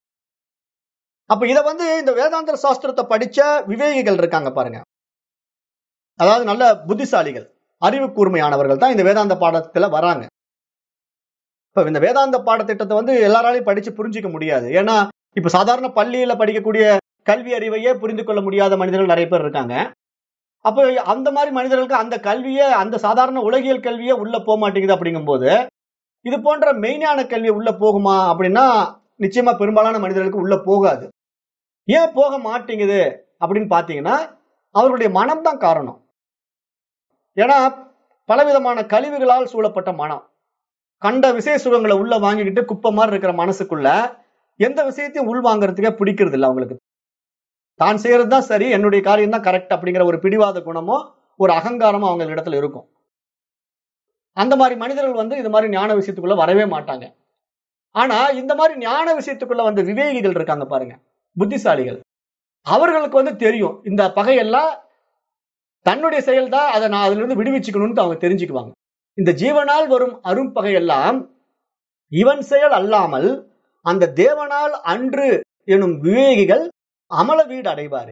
அப்ப இத வந்து இந்த வேதாந்தர சாஸ்திரத்தை படிச்ச விவேகிகள் இருக்காங்க பாருங்க அதாவது நல்ல புத்திசாலிகள் அறிவு கூர்மையானவர்கள் தான் இந்த வேதாந்த பாடத்துல வராங்க இப்ப இந்த வேதாந்த பாடத்திட்டத்தை வந்து எல்லாராலையும் படிச்சு புரிஞ்சிக்க முடியாது ஏன்னா இப்ப சாதாரண பள்ளியில படிக்கக்கூடிய கல்வி அறிவையே புரிந்து கொள்ள முடியாத மனிதர்கள் நிறைய பேர் இருக்காங்க அப்போ அந்த மாதிரி மனிதர்களுக்கு அந்த கல்வியே அந்த சாதாரண உலகியல் கல்வியே உள்ள போக மாட்டேங்குது அப்படிங்கும்போது இது போன்ற மெய்ஞான கல்வி உள்ள போகுமா அப்படின்னா நிச்சயமா பெரும்பாலான மனிதர்களுக்கு உள்ள போகாது ஏன் போக மாட்டேங்குது அப்படின்னு பாத்தீங்கன்னா அவர்களுடைய மனம்தான் காரணம் ஏன்னா பலவிதமான கழிவுகளால் சூழப்பட்ட மனம் கண்ட விசய சுகங்களை உள்ள வாங்கிக்கிட்டு குப்பை மாதிரி இருக்கிற மனசுக்குள்ள எந்த விஷயத்தையும் உள் வாங்குறதுக்கே பிடிக்கிறது இல்லை அவங்களுக்கு தான் செய்யறது தான் சரி என்னுடைய காரியம் தான் கரெக்ட் அப்படிங்கிற ஒரு பிடிவாத குணமோ ஒரு அகங்காரமோ அவங்க இடத்துல இருக்கும் அந்த மாதிரி மனிதர்கள் வந்து இது மாதிரி ஞான விஷயத்துக்குள்ள வரவே மாட்டாங்க ஆனா இந்த மாதிரி ஞான விஷயத்துக்குள்ள வந்த விவேகிகள் இருக்காங்க பாருங்க புத்திசாலிகள் அவர்களுக்கு வந்து தெரியும் இந்த பகையெல்லாம் தன்னுடைய செயல் தான் அதை நான் அதுல இருந்து விடுவிச்சுக்கணும்னு அவங்க தெரிஞ்சுக்குவாங்க இந்த ஜீவனால் வரும் அரும்பகையெல்லாம் இவன் செயல் அல்லாமல் அந்த தேவனால் அன்று எனும் விவேகிகள் அமல வீடு அடைவாரு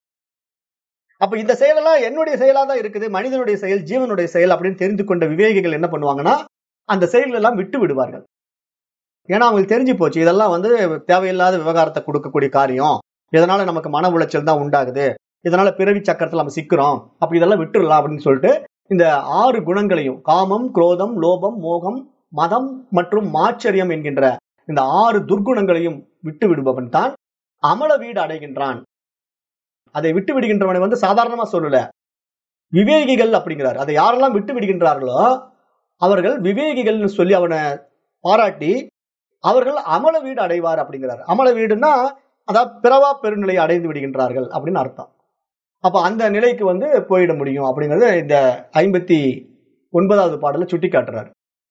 அப்ப இந்த செயலெல்லாம் என்னுடைய செயலா தான் இருக்குது மனிதனுடைய செயல் ஜீவனுடைய செயல் அப்படின்னு தெரிந்து கொண்ட விவேகிகள் என்ன பண்ணுவாங்கன்னா அந்த செயல்கள் எல்லாம் விட்டு விடுவார்கள் ஏன்னா அவங்களுக்கு தெரிஞ்சு போச்சு இதெல்லாம் வந்து தேவையில்லாத விவகாரத்தை கொடுக்கக்கூடிய காரியம் இதனால நமக்கு மன உளைச்சல் தான் உண்டாகுது இதனால பிறவி சக்கரத்துல நம்ம சிக்கிறோம் அப்ப இதெல்லாம் விட்டுறலாம் அப்படின்னு சொல்லிட்டு இந்த ஆறு குணங்களையும் காமம் குரோதம் லோபம் மோகம் மதம் மற்றும் மாச்சரியம் என்கின்ற இந்த ஆறு துர்குணங்களையும் விட்டு விடுபவன் தான் அமல வீடு அடைகின்றான் அதை விட்டு விடுகின்றவனை வந்து சாதாரணமா சொல்லல விவேகிகள் அப்படிங்கிறார் அதை யாரெல்லாம் விட்டு விடுகின்றார்களோ அவர்கள் விவேகிகள்னு சொல்லி அவனை பாராட்டி அவர்கள் அமல வீடு அடைவார் அப்படிங்கிறார் அமல வீடுன்னா அதாவது பிறவா பெருநிலையை அடைந்து விடுகின்றார்கள் அப்படின்னு அர்த்தம் அப்ப அந்த நிலைக்கு வந்து போயிட முடியும் அப்படிங்கறது இந்த ஐம்பத்தி ஒன்பதாவது பாடல சுட்டி காட்டுறாரு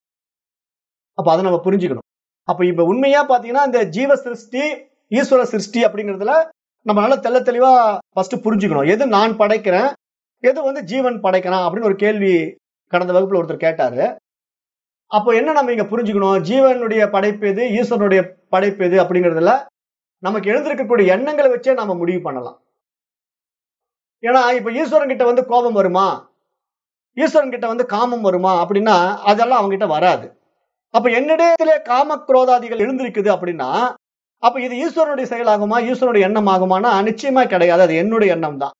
அப்ப அதை நம்ம புரிஞ்சுக்கணும் அப்ப இப்ப உண்மையா பாத்தீங்கன்னா இந்த ஜீவ சிருஷ்டி ஈஸ்வர சிருஷ்டி அப்படிங்கிறதுல நம்ம நல்லா தெள்ள தெளிவா ஃபர்ஸ்ட் புரிஞ்சுக்கணும் எது நான் படைக்கிறேன் எது வந்து ஜீவன் படைக்கிறான் அப்படின்னு ஒரு கேள்வி கடந்த வகுப்புல ஒருத்தர் கேட்டாரு அப்போ என்ன நம்ம இங்க புரிஞ்சுக்கணும் ஜீவனுடைய படைப்பு எது ஈஸ்வரனுடைய படைப்பு எது அப்படிங்கிறதுல நமக்கு எழுந்திருக்கக்கூடிய எண்ணங்களை வச்சே நாம முடிவு பண்ணலாம் ஏன்னா இப்ப ஈஸ்வரன் கிட்ட வந்து கோபம் வருமா ஈஸ்வரன் கிட்ட வந்து காமம் வருமா அப்படின்னா அதெல்லாம் அவங்க கிட்ட வராது அப்ப என்னிடத்திலே காம குரோதாதிகள் எழுந்திருக்குது அப்படின்னா அப்ப இது ஈஸ்வரனுடைய செயலாகுமா ஈஸ்வரனுடைய எண்ணம் ஆகுமானா நிச்சயமா கிடையாது அது என்னுடைய எண்ணம் தான்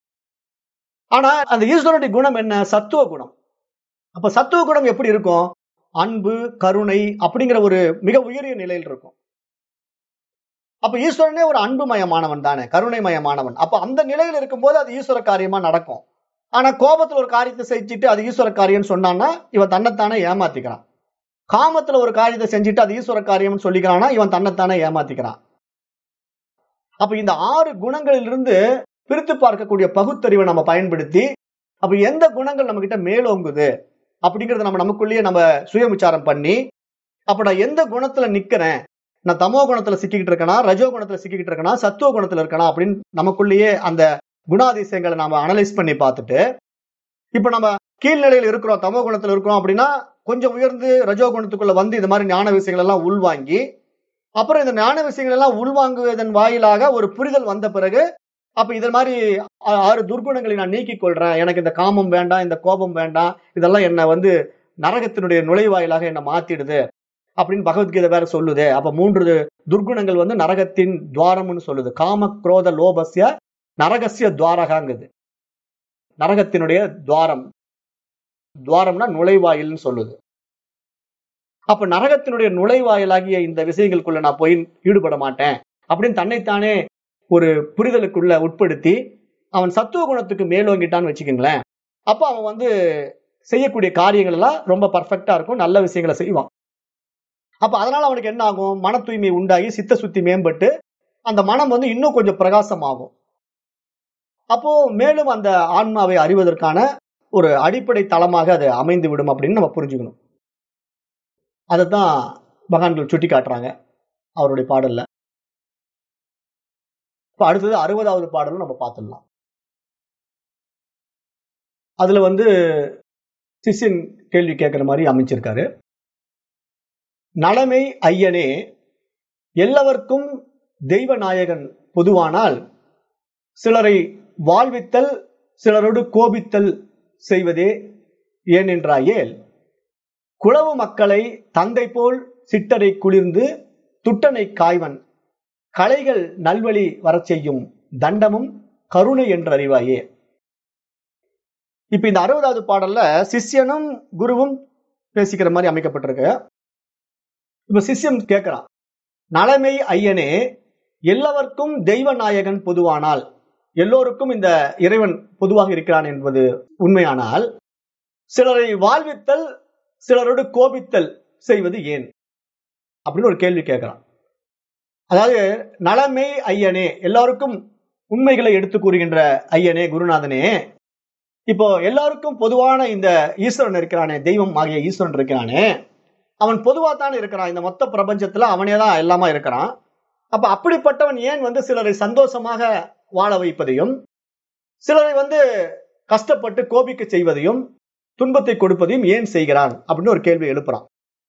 ஆனா அந்த ஈஸ்வரனுடைய குணம் என்ன சத்துவ குணம் அப்ப சத்துவ குணம் எப்படி இருக்கும் அன்பு கருணை அப்படிங்கிற ஒரு மிக உயரிய நிலையில் இருக்கும் அப்ப ஈஸ்வரனே ஒரு அன்புமயமானவன் தானே கருணைமயமானவன் அப்ப அந்த நிலையில் இருக்கும்போது அது ஈஸ்வர காரியமா நடக்கும் ஆனா கோபத்துல ஒரு காரியத்தை செஞ்சுட்டு அது ஈஸ்வர காரியம்னு சொன்னான்னா இவன் தன்னைத்தானே ஏமாத்திக்கிறான் காமத்துல ஒரு காரியத்தை செஞ்சுட்டு அது ஈஸ்வர காரியம்னு சொல்லிக்கிறான்னா இவன் தன்னைத்தானே ஏமாத்திக்கிறான் அப்ப இந்த ஆறு குணங்களிலிருந்து பிரித்து பார்க்கக்கூடிய பகுத்தறிவை நம்ம பயன்படுத்தி அப்ப எந்த குணங்கள் நம்ம கிட்ட மேலோங்குது அப்படிங்கறத நம்ம நமக்குள்ளேயே நம்ம சுய விசாரம் பண்ணி அப்ப நான் எந்த குணத்துல நிக்கிறேன் நான் தமோ குணத்துல சிக்கிக்கிட்டு இருக்கேனா ரஜோ குணத்துல சிக்கிக்கிட்டு இருக்கேனா சத்துவ குணத்துல இருக்கேனா அப்படின்னு நமக்குள்ளேயே அந்த குணாதிசயங்களை நாம அனலைஸ் பண்ணி பார்த்துட்டு இப்ப நம்ம கீழ்நிலையில் இருக்கிறோம் தமோ குணத்துல இருக்கிறோம் அப்படின்னா கொஞ்சம் உயர்ந்து ரஜோ குணத்துக்குள்ள வந்து இந்த மாதிரி ஞான விஷயங்கள் எல்லாம் உள்வாங்கி அப்புறம் இந்த ஞான விஷயங்கள் எல்லாம் உள்வாங்குவதன் வாயிலாக ஒரு புரிதல் வந்த பிறகு அப்ப இது மாதிரி ஆ- ஆறு துர்குணங்களை நான் நீக்கிக் கொள்றேன் எனக்கு இந்த காமம் வேண்டாம் இந்த கோபம் வேண்டாம் இதெல்லாம் என்ன வந்து நரகத்தினுடைய நுழைவாயிலாக என்ன மாத்திடுது அப்படின்னு பகவத்கீதை வேற சொல்லுது அப்ப மூன்று துர்குணங்கள் வந்து நரகத்தின் துவாரம்னு சொல்லுது காம குரோத லோபஸ்ய நரகசிய துவாரகாங்குது நரகத்தினுடைய துவாரம் துவாரம்னா நுழைவாயில்னு சொல்லுது அப்ப நரகத்தினுடைய நுழைவாயிலாகிய இந்த விஷயங்களுக்குள்ள நான் போய் ஈடுபட மாட்டேன் அப்படின்னு தன்னைத்தானே ஒரு புரிதலுக்குள்ள உட்படுத்தி அவன் சத்துவ குணத்துக்கு மேலோங்கிட்டான்னு வச்சுக்கோங்களேன் அப்ப அவன் வந்து செய்யக்கூடிய காரியங்கள் எல்லாம் ரொம்ப பர்ஃபெக்டா இருக்கும் நல்ல விஷயங்களை செய்வான் அப்ப அதனால அவனுக்கு என்ன ஆகும் மன தூய்மை உண்டாகி சித்த சுத்தி மேம்பட்டு அந்த மனம் வந்து இன்னும் கொஞ்சம் பிரகாசமாகும் அப்போ மேலும் அந்த ஆன்மாவை அறிவதற்கான ஒரு அடிப்படை தளமாக அது அமைந்து விடும் அப்படின்னு நம்ம புரிஞ்சுக்கணும் அதைத்தான் பகவான்கள் சுட்டி காட்டுறாங்க அவருடைய பாடல்ல இப்ப அடுத்தது அறுபதாவது பாடலும் நம்ம பார்த்துடலாம் அதுல வந்து சிஷ்யன் கேள்வி கேட்கிற மாதிரி அமைச்சிருக்காரு நலமை ஐயனே எல்லாவர்க்கும் தெய்வ நாயகன் பொதுவானால் சிலரை வாழ்வித்தல் சிலரோடு கோபித்தல் செய்வதே ஏனென்றாயேல் குளவு மக்களை தந்தை போல் சிட்டரை குளிர்ந்து துட்டனை காய்வன் கலைகள் நல்வழி வரச் செய்யும் தண்டமும் கருணை என்றறிவாயே இப்ப இந்த அறுபதாவது பாடல்ல சிஷ்யனும் குருவும் பேசிக்கிற மாதிரி அமைக்கப்பட்டிருக்கு இப்ப சிஷ்யன் கேட்கிறான் நலமை ஐயனே எல்லாவர்க்கும் தெய்வ நாயகன் பொதுவானால் எல்லோருக்கும் இந்த இறைவன் பொதுவாக இருக்கிறான் என்பது உண்மையானால் சிலரை வாழ்வித்தல் சிலரோடு கோபித்தல் செய்வது ஏன் அப்படின்னு ஒரு கேள்வி கேட்கிறான் அதாவது நலமே ஐயனே எல்லாருக்கும் உண்மைகளை எடுத்து கூறுகின்ற ஐயனே குருநாதனே இப்போ எல்லாருக்கும் பொதுவான இந்த ஈஸ்வரன் இருக்கிறானே தெய்வம் ஆகிய ஈஸ்வரன் இருக்கிறானே அவன் பொதுவா தான் இருக்கிறான் இந்த மொத்த பிரபஞ்சத்துல அவனே தான் எல்லாமா இருக்கிறான் அப்ப அப்படிப்பட்டவன் ஏன் வந்து சிலரை சந்தோஷமாக வாழ வைப்பதையும் சிலரை வந்து கஷ்டப்பட்டு கோபிக்க செய்வதையும் துன்பத்தை கொடுப்பதையும் ஏன் செய்கிறான் அப்படின்னு ஒரு கேள்வி எழுப்புறான்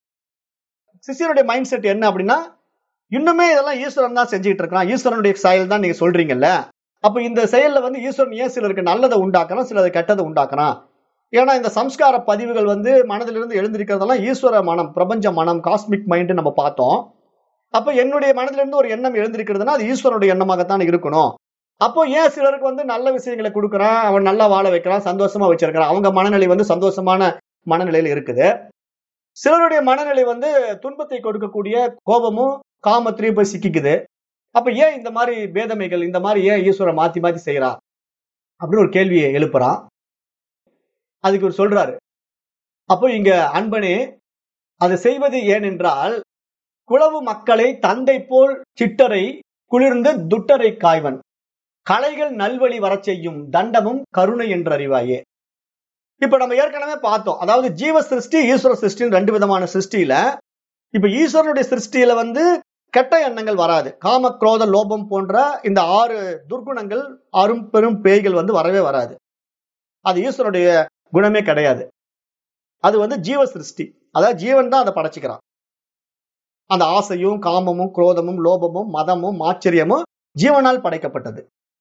சிஷியனுடைய மைண்ட் செட் என்ன அப்படின்னா இன்னுமே இதெல்லாம் ஈஸ்வரன் தான் செஞ்சுட்டு இருக்கிறான் ஈஸ்வரனுடைய செயல் தான் நீங்க சொல்றீங்கல்ல அப்ப இந்த செயல்ல வந்து ஈஸ்வரன் ஏன் சிலருக்கு நல்லதை உண்டாக்குறான் சிலரை கெட்டதை உண்டாக்குறான் ஏன்னா இந்த சம்ஸ்கார பதிவுகள் வந்து மனதிலிருந்து எழுந்திருக்கிறதெல்லாம் ஈஸ்வர மனம் பிரபஞ்ச மனம் காஸ்மிக் மைண்ட் நம்ம பார்த்தோம் அப்ப என்னுடைய மனதிலிருந்து ஒரு எண்ணம் எழுந்திருக்கிறதுனா அது ஈஸ்வரனுடைய எண்ணமாகத்தான் இருக்கணும் அப்போ ஏன் சிலருக்கு வந்து நல்ல விஷயங்களை கொடுக்குறான் அவன் நல்லா வாழ வைக்கிறான் சந்தோஷமா வச்சிருக்கிறான் அவங்க மனநிலை வந்து சந்தோஷமான மனநிலையில இருக்குது சிலருடைய மனநிலை வந்து துன்பத்தை கொடுக்கக்கூடிய கோபமும் காமத்திலையும் போய் சிக்கிக்குது அப்ப ஏன் இந்த மாதிரி பேதமைகள் இந்த மாதிரி ஏன் ஈஸ்வரன் மாத்தி மாத்தி செய்யறான் அப்படின்னு ஒரு கேள்வியை எழுப்புறான் அதுக்கு ஒரு சொல்றாரு அப்போ இங்க அன்பனே அது செய்வது ஏனென்றால் குளவு மக்களை தந்தை போல் சிட்டரை குளிர்ந்து துட்டரை காய்வன் கலைகள் நல்வழி வரச் செய்யும் தண்டமும் கருணை என்று அறிவாயே இப்ப நம்ம ஏற்கனவே பார்த்தோம் அதாவது ஜீவ சிருஷ்டி ஈஸ்வர சிருஷ்டின்னு ரெண்டு விதமான சிருஷ்டியில இப்ப ஈஸ்வரனுடைய சிருஷ்டியில வந்து கெட்ட எண்ணங்கள் வராது காம குரோத லோபம் போன்ற இந்த ஆறு துர்குணங்கள் அரும் பெரும் பேய்கள் வந்து வரவே வராது அது ஈஸ்வரனுடைய குணமே கிடையாது அது வந்து ஜீவ சிருஷ்டி அதாவது ஜீவன் தான் அதை படைச்சுக்கிறான் அந்த ஆசையும் காமமும் குரோதமும் லோபமும் மதமும் ஆச்சரியமும் ஜீவனால் படைக்கப்பட்டது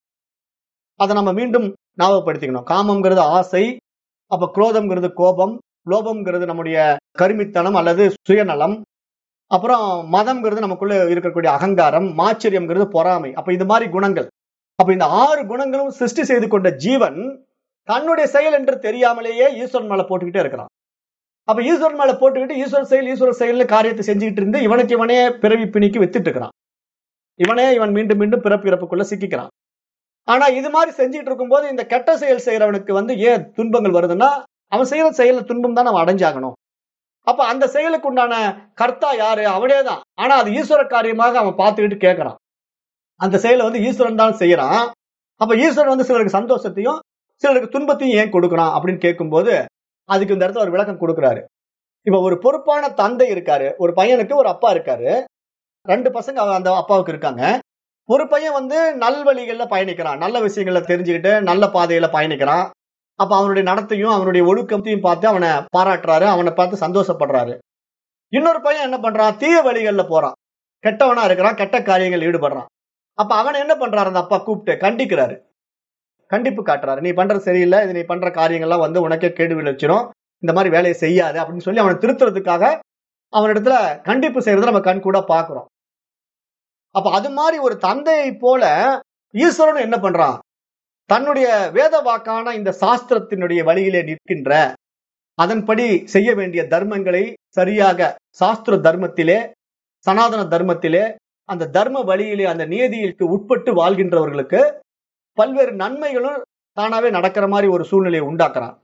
அதை நம்ம மீண்டும் ஞாபகப்படுத்திக்கணும் காமம்ங்கிறது ஆசை அப்ப குரோதம்ங்கிறது கோபம் லோபம்ங்கிறது நம்முடைய கருமித்தனம் அல்லது சுயநலம் அப்புறம் மதம்ங்கிறது நமக்குள்ள இருக்கக்கூடிய அகங்காரம் மாச்சரியம்ங்கிறது பொறாமை அப்ப இந்த மாதிரி குணங்கள் அப்ப இந்த ஆறு குணங்களும் சிருஷ்டி செய்து கொண்ட ஜீவன் தன்னுடைய செயல் என்று தெரியாமலேயே ஈஸ்வரன் மேல போட்டுக்கிட்டே இருக்கிறான் அப்ப ஈஸ்வரன் மேல போட்டுக்கிட்டு ஈஸ்வர செயல் ஈஸ்வர செயல்னு காரியத்தை செஞ்சுக்கிட்டு இருந்து இவனுக்கு இவனே பிறவி பிணிக்கு வித்துட்டு இருக்கிறான் இவனே இவன் மீண்டும் மீண்டும் பிறப்பு இறப்புக்குள்ள சிக்கிக்கிறான் ஆனா இது மாதிரி செஞ்சுட்டு இருக்கும்போது இந்த கெட்ட செயல் செய்யறவனுக்கு வந்து ஏன் துன்பங்கள் வருதுன்னா அவன் செய்யற செயல துன்பம் தான் அவன் அடைஞ்சாகணும் அப்ப அந்த செயலுக்கு உண்டான கர்த்தா யாரு அவனே தான் ஆனா அது ஈஸ்வர காரியமாக அவன் பார்த்துக்கிட்டு கேட்கறான் அந்த செயலை வந்து ஈஸ்வரன் தான் செய்யறான் அப்ப ஈஸ்வரன் வந்து சிலருக்கு சந்தோஷத்தையும் சிலருக்கு துன்பத்தையும் ஏன் கொடுக்கறான் அப்படின்னு கேட்கும்போது அதுக்கு இந்த இடத்துல ஒரு விளக்கம் கொடுக்குறாரு இப்ப ஒரு பொறுப்பான தந்தை இருக்காரு ஒரு பையனுக்கு ஒரு அப்பா இருக்காரு ரெண்டு பசங்க அவ- அந்த அப்பாவுக்கு இருக்காங்க ஒரு பையன் வந்து நல்வழிகள்ல பயணிக்கிறான் நல்ல விஷயங்களை தெரிஞ்சுக்கிட்டு நல்ல பாதையில பயணிக்கிறான் அப்ப அவனுடைய நடத்தையும் அவனுடைய ஒழுக்கத்தையும் பார்த்து அவனை பாராட்டுறாரு அவனை பார்த்து சந்தோஷப்படுறாரு இன்னொரு பையன் என்ன பண்றான் தீய வழிகள்ல போறான் கெட்டவனா இருக்கிறான் கெட்ட காரியங்கள் ஈடுபடுறான் அப்ப அவன் என்ன பண்றாரு அந்த அப்பா கூப்பிட்டு கண்டிக்கிறாரு கண்டிப்பு காட்டுறாரு நீ பண்றது சரியில்லை இது நீ பண்ற காரியங்கள்லாம் வந்து உனக்கே கேடு விளைச்சிரும் இந்த மாதிரி வேலையை செய்யாது அப்படின்னு சொல்லி அவனை திருத்துறதுக்காக அவனிடத்துல கண்டிப்பு செய்யறதை நம்ம கண் கூட பாக்குறோம் அப்ப அது மாதிரி ஒரு தந்தையை போல ஈஸ்வரன் என்ன பண்றான் தன்னுடைய வேத வாக்கான இந்த சாஸ்திரத்தினுடைய வழியிலே நிற்கின்ற அதன்படி செய்ய வேண்டிய தர்மங்களை சரியாக சாஸ்திர தர்மத்திலே சனாதன தர்மத்திலே அந்த தர்ம வழியிலே அந்த நியதிக்கு உட்பட்டு வாழ்கின்றவர்களுக்கு பல்வேறு நன்மைகளும் தானாவே நடக்கிற மாதிரி ஒரு சூழ்நிலையை உண்டாக்குறான்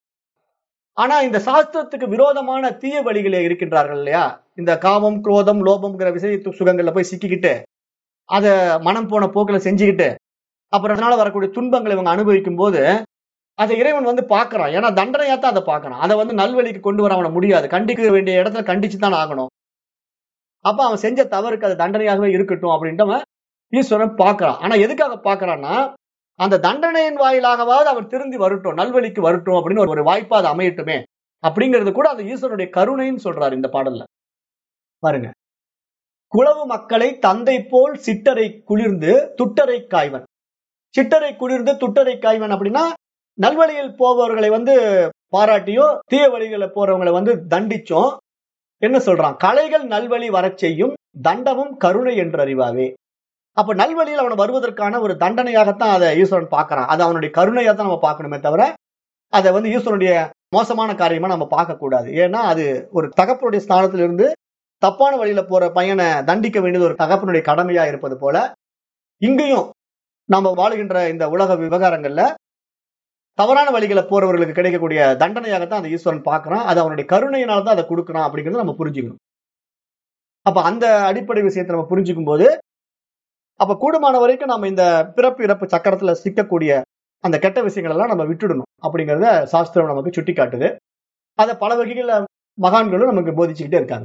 ஆனா இந்த சாஸ்திரத்துக்கு விரோதமான தீய வழிகளே இருக்கின்றார்கள் இல்லையா இந்த காமம் குரோதம் லோபம்ங்கிற விஷய சுகங்கள்ல போய் சிக்கிக்கிட்டு அத மனம் போன போக்குல செஞ்சுக்கிட்டு அப்புறம் அதனால வரக்கூடிய துன்பங்களை இவங்க அனுபவிக்கும் போது அதை இறைவன் வந்து பாக்குறான் ஏன்னா தண்டனையா தான் அதை பாக்குறான் அதை வந்து நல்வழிக்கு கொண்டு வர அவனை முடியாது கண்டிக்க வேண்டிய இடத்துல கண்டிச்சு தான் ஆகணும் அப்ப அவன் செஞ்ச தவறுக்கு அது தண்டனையாகவே இருக்கட்டும் அப்படின்ட்டு அவன் ஈஸ்வரன் பாக்குறான் ஆனா எதுக்காக பாக்குறான்னா அந்த தண்டனையின் வாயிலாகவாவது அவன் திருந்தி வரட்டும் நல்வழிக்கு வரட்டும் அப்படின்னு ஒரு- ஒரு வாய்ப்பா அது அமையட்டுமே அப்படிங்கிறது கூட அந்த ஈஸ்வரனுடைய கருணைன்னு சொல்றாரு இந்த பாடல்ல பாருங்க குளவு மக்களை தந்தை போல் சிட்டரை குளிர்ந்து துட்டரை காய்வன் சிட்டரை குளிர்ந்து துட்டரை காய்வன் அப்படின்னா நல்வழியில் போபவர்களை வந்து பாராட்டியோ தீய வழிகளை போறவங்களை வந்து தண்டிச்சோம் என்ன சொல்றான் கலைகள் நல்வழி வரச் செய்யும் தண்டமும் கருணை என்று அறிவாவே அப்ப நல்வழியில் அவன் வருவதற்கான ஒரு தண்டனையாகத்தான் அதை ஈஸ்வரன் பார்க்கறான் அது அவனுடைய கருணையா தான் நம்ம பார்க்கணுமே தவிர அதை வந்து ஈஸ்வரனுடைய மோசமான காரியமா நம்ம பார்க்க கூடாது ஏன்னா அது ஒரு தகப்பனுடைய ஸ்தானத்துல இருந்து தப்பான வழியில போற பையனை தண்டிக்க வேண்டியது ஒரு தகப்பனுடைய கடமையா இருப்பது போல இங்கேயும் நம்ம வாழுகின்ற இந்த உலக விவகாரங்கள்ல தவறான வழிகளை போறவர்களுக்கு கிடைக்கக்கூடிய தண்டனையாகத்தான் அந்த ஈஸ்வரன் பார்க்கறான் அது அவனுடைய கருணையினால தான் அதை கொடுக்கறான் அப்படிங்கறத நம்ம புரிஞ்சுக்கணும் அப்ப அந்த அடிப்படை விஷயத்தை நம்ம புரிஞ்சுக்கும் போது அப்ப கூடுமான வரைக்கும் நம்ம இந்த பிறப்பு இறப்பு சக்கரத்துல சிக்கக்கூடிய அந்த கெட்ட விஷயங்கள் எல்லாம் நம்ம விட்டுடணும் அப்படிங்கறத சாஸ்திரம் நமக்கு சுட்டி காட்டுது அதை பல வகைகள்ல மகான்களும் நமக்கு போதிச்சுக்கிட்டே இருக்காங்க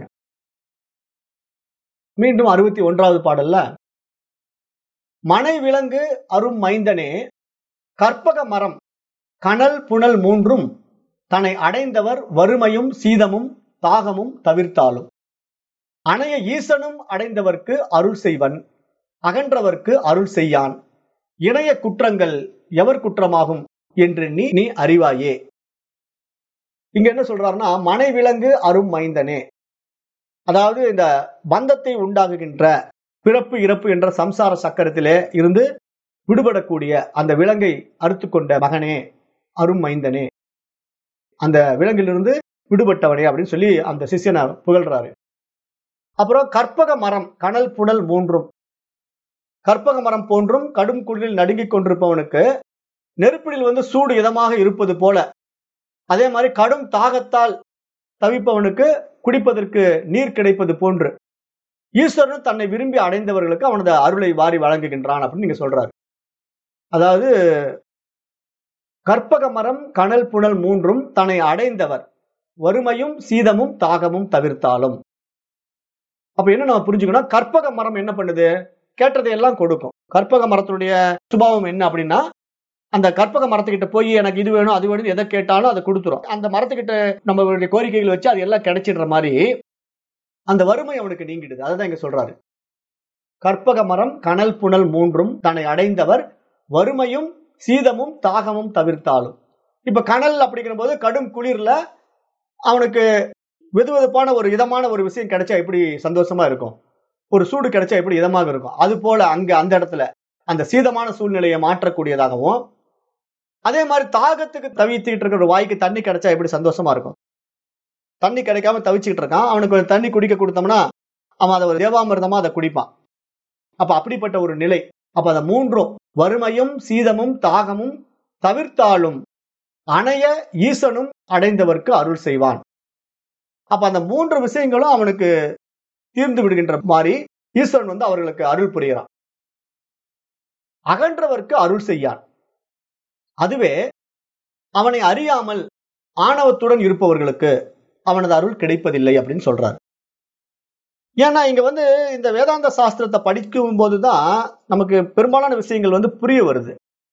மீண்டும் அறுபத்தி ஒன்றாவது பாடல்ல மனை விலங்கு அரும் மைந்தனே கற்பக மரம் கனல் புனல் மூன்றும் தன்னை அடைந்தவர் வறுமையும் சீதமும் தாகமும் தவிர்த்தாலும் அணைய ஈசனும் அடைந்தவர்க்கு அருள் செய்வன் அகன்றவர்க்கு அருள் செய்யான் இணைய குற்றங்கள் எவர் குற்றமாகும் என்று நீ நீ அறிவாயே இங்க என்ன சொல்றாருன்னா மனை விலங்கு அரும் மைந்தனே அதாவது இந்த பந்தத்தை உண்டாகுகின்ற பிறப்பு இறப்பு என்ற சம்சார சக்கரத்திலே இருந்து விடுபடக்கூடிய அந்த விலங்கை அறுத்து கொண்ட மகனே அரும் மைந்தனே அந்த விலங்கிலிருந்து விடுபட்டவனே அப்படின்னு சொல்லி அந்த சிஷ்யனை புகழ்றாரு அப்புறம் கற்பக மரம் கனல் புனல் மூன்றும் கற்பக மரம் போன்றும் கடும் குளிரில் நடுங்கிக் கொண்டிருப்பவனுக்கு நெருப்பிடில் வந்து சூடு இதமாக இருப்பது போல அதே மாதிரி கடும் தாகத்தால் தவிப்பவனுக்கு குடிப்பதற்கு நீர் கிடைப்பது போன்று ஈஸ்வரன் தன்னை விரும்பி அடைந்தவர்களுக்கு அவனது அருளை வாரி வழங்குகின்றான் அப்படின்னு நீங்க சொல்றாரு அதாவது கற்பக மரம் கனல் புனல் மூன்றும் தன்னை அடைந்தவர் வறுமையும் சீதமும் தாகமும் தவிர்த்தாலும் அப்ப என்ன நம்ம புரிஞ்சுக்கணும் கற்பக மரம் என்ன பண்ணுது கேட்டதை எல்லாம் கொடுக்கும் கற்பக மரத்தினுடைய சுபாவம் என்ன அப்படின்னா அந்த கற்பக மரத்துக்கிட்ட போய் எனக்கு இது வேணும் அது வேணும் எதை கேட்டாலும் அதை கொடுத்துரும் அந்த மரத்துக்கிட்ட நம்மளுடைய கோரிக்கைகள் வச்சு அது எல்லாம் கிடைச்சிடுற மாதிரி அந்த வறுமை அவனுக்கு நீங்கிடுது அதுதான் இங்க சொல்றாரு கற்பக மரம் கனல் புனல் மூன்றும் தன்னை அடைந்தவர் வறுமையும் சீதமும் தாகமும் தவிர்த்தாலும் இப்ப கனல் அப்படிங்கிற போது கடும் குளிர்ல அவனுக்கு வெதுவெதுப்பான ஒரு இதமான ஒரு விஷயம் கிடைச்சா எப்படி சந்தோஷமா இருக்கும் ஒரு சூடு கிடைச்சா எப்படி இதமாக இருக்கும் அது போல அங்க அந்த இடத்துல அந்த சீதமான சூழ்நிலையை மாற்றக்கூடியதாகவும் அதே மாதிரி தாகத்துக்கு தவித்துக்கிட்டு இருக்கிற ஒரு வாய்க்கு தண்ணி கிடைச்சா எப்படி சந்தோஷமா இருக்கும் தண்ணி கிடைக்காம தவிச்சுக்கிட்டு இருக்கான் அவனுக்கு கொஞ்சம் தண்ணி குடிக்க கொடுத்தோம்னா அவன் அதை ஒரு தேவாமிர்தமா அதை குடிப்பான் அப்ப அப்படிப்பட்ட ஒரு நிலை அப்ப அந்த மூன்றும் வறுமையும் சீதமும் தாகமும் தவிர்த்தாலும் அணைய ஈசனும் அடைந்தவர்க்கு அருள் செய்வான் அப்ப அந்த மூன்று விஷயங்களும் அவனுக்கு தீர்ந்து விடுகின்ற மாதிரி ஈஸ்வரன் வந்து அவர்களுக்கு அருள் புரிகிறான் அகன்றவர்க்கு அருள் செய்யான் அதுவே அவனை அறியாமல் ஆணவத்துடன் இருப்பவர்களுக்கு அவனது அருள் கிடைப்பதில்லை அப்படின்னு சொல்றாரு ஏன்னா இங்க வந்து இந்த வேதாந்த சாஸ்திரத்தை படிக்கும் போதுதான் நமக்கு பெரும்பாலான விஷயங்கள் வந்து புரிய வருது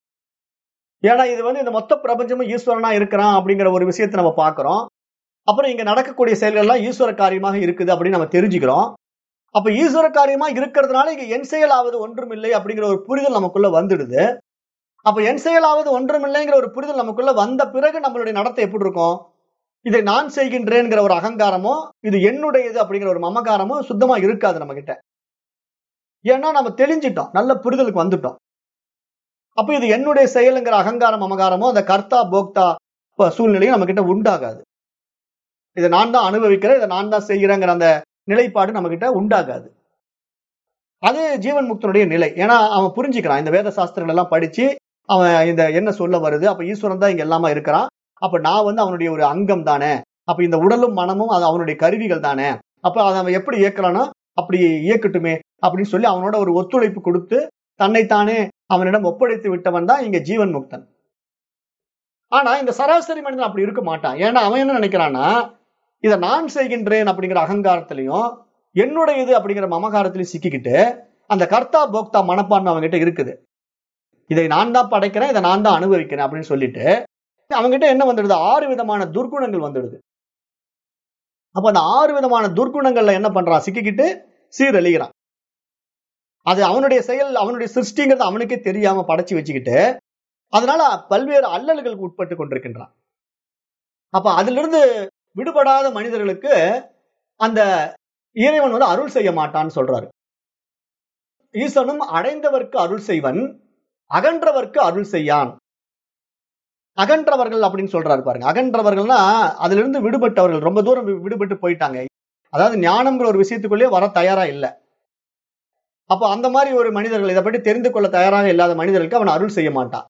ஏன்னா இது வந்து இந்த மொத்த பிரபஞ்சமும் ஈஸ்வரனா இருக்கிறான் அப்படிங்கிற ஒரு விஷயத்தை நம்ம பார்க்கிறோம் அப்புறம் இங்க நடக்கக்கூடிய செயல்கள்லாம் ஈஸ்வர காரியமாக இருக்குது அப்படின்னு நம்ம தெரிஞ்சுக்கிறோம் அப்ப ஈஸ்வர காரியமா இருக்கிறதுனால இங்க என் செயலாவது ஒன்றும் இல்லை அப்படிங்கிற ஒரு புரிதல் நமக்குள்ள வந்துடுது அப்ப என் செயலாவது ஒன்றும் இல்லைங்கிற ஒரு புரிதல் நமக்குள்ள வந்த பிறகு நம்மளுடைய நடத்தை எப்படி இருக்கும் இதை நான் செய்கின்றேங்கிற ஒரு அகங்காரமோ இது என்னுடையது அப்படிங்கிற ஒரு மமகாரமோ சுத்தமா இருக்காது நம்ம கிட்ட ஏன்னா நம்ம தெளிஞ்சிட்டோம் நல்ல புரிதலுக்கு வந்துட்டோம் அப்ப இது என்னுடைய செயலுங்கிற அகங்காரம் மமகாரமோ அந்த கர்த்தா போக்தா ப- சூழ்நிலையும் நம்ம கிட்ட உண்டாகாது இதை நான் தான் அனுபவிக்கிறேன் இதை நான் தான் செய்கிறேங்கிற அந்த நிலைப்பாடு நம்ம கிட்ட உண்டாகாது அது ஜீவன் முக்தனுடைய நிலை ஏன்னா அவன் புரிஞ்சுக்கிறான் இந்த வேத சாஸ்திரங்கள் எல்லாம் படிச்சு அவன் இந்த என்ன சொல்ல வருது அப்ப ஈஸ்வரன் தான் இங்க எல்லாமே இருக்கிறான் அப்ப நான் வந்து அவனுடைய ஒரு அங்கம் தானே அப்ப இந்த உடலும் மனமும் அது அவனுடைய கருவிகள் தானே அப்ப அதை அவன் எப்படி இயக்கலாம்னா அப்படி இயக்கட்டுமே அப்படின்னு சொல்லி அவனோட ஒரு ஒத்துழைப்பு கொடுத்து தன்னைத்தானே அவனிடம் ஒப்படைத்து விட்டவன் தான் இங்க ஜீவன் முக்தன் ஆனா இந்த சராசரி மனிதன் அப்படி இருக்க மாட்டான் ஏன்னா அவன் என்ன நினைக்கிறான்னா இதை நான் செய்கின்றேன் அப்படிங்கிற அகங்காரத்திலையும் என்னுடையது அப்படிங்கிற மமகாரத்திலையும் சிக்கிக்கிட்டு அந்த கர்த்தா போக்தா மனப்பான்மை அவங்ககிட்ட இருக்குது இதை நான் தான் படைக்கிறேன் இதை நான் தான் அனுபவிக்கிறேன் அப்படின்னு சொல்லிட்டு அவங்ககிட்ட என்ன வந்துடுது ஆறு விதமான துர்க்குணங்கள் வந்துடுது அப்ப அந்த ஆறு விதமான துர்க்குணங்கள்ல என்ன பண்றான் சிக்கிக்கிட்டு சீரழிகிறான் அது அவனுடைய செயல் அவனுடைய சிருஷ்டிங்கிறது அவனுக்கே தெரியாம படைச்சு வச்சுக்கிட்டு அதனால பல்வேறு அல்லல்களுக்கு உட்பட்டு கொண்டிருக்கின்றான் அப்ப அதிலிருந்து விடுபடாத மனிதர்களுக்கு அந்த இறைவன் வந்து அருள் செய்ய மாட்டான்னு சொல்றாரு ஈசனும் அடைந்தவர்க்கு அருள் செய்வன் அகன்றவர்க்கு அருள் செய்யான் அகன்றவர்கள் அப்படின்னு சொல்றாரு பாருங்க அகன்றவர்கள்னா அதுல இருந்து விடுபட்டவர்கள் ரொம்ப தூரம் வி- விடுபட்டு போயிட்டாங்க அதாவது ஞானம்ங்கிற ஒரு விஷயத்துக்குள்ளேயே வர தயாரா இல்ல அப்போ அந்த மாதிரி ஒரு மனிதர்கள் இதை பற்றி தெரிந்து கொள்ள தயாராக இல்லாத மனிதர்களுக்கு அவன் அருள் செய்ய மாட்டான்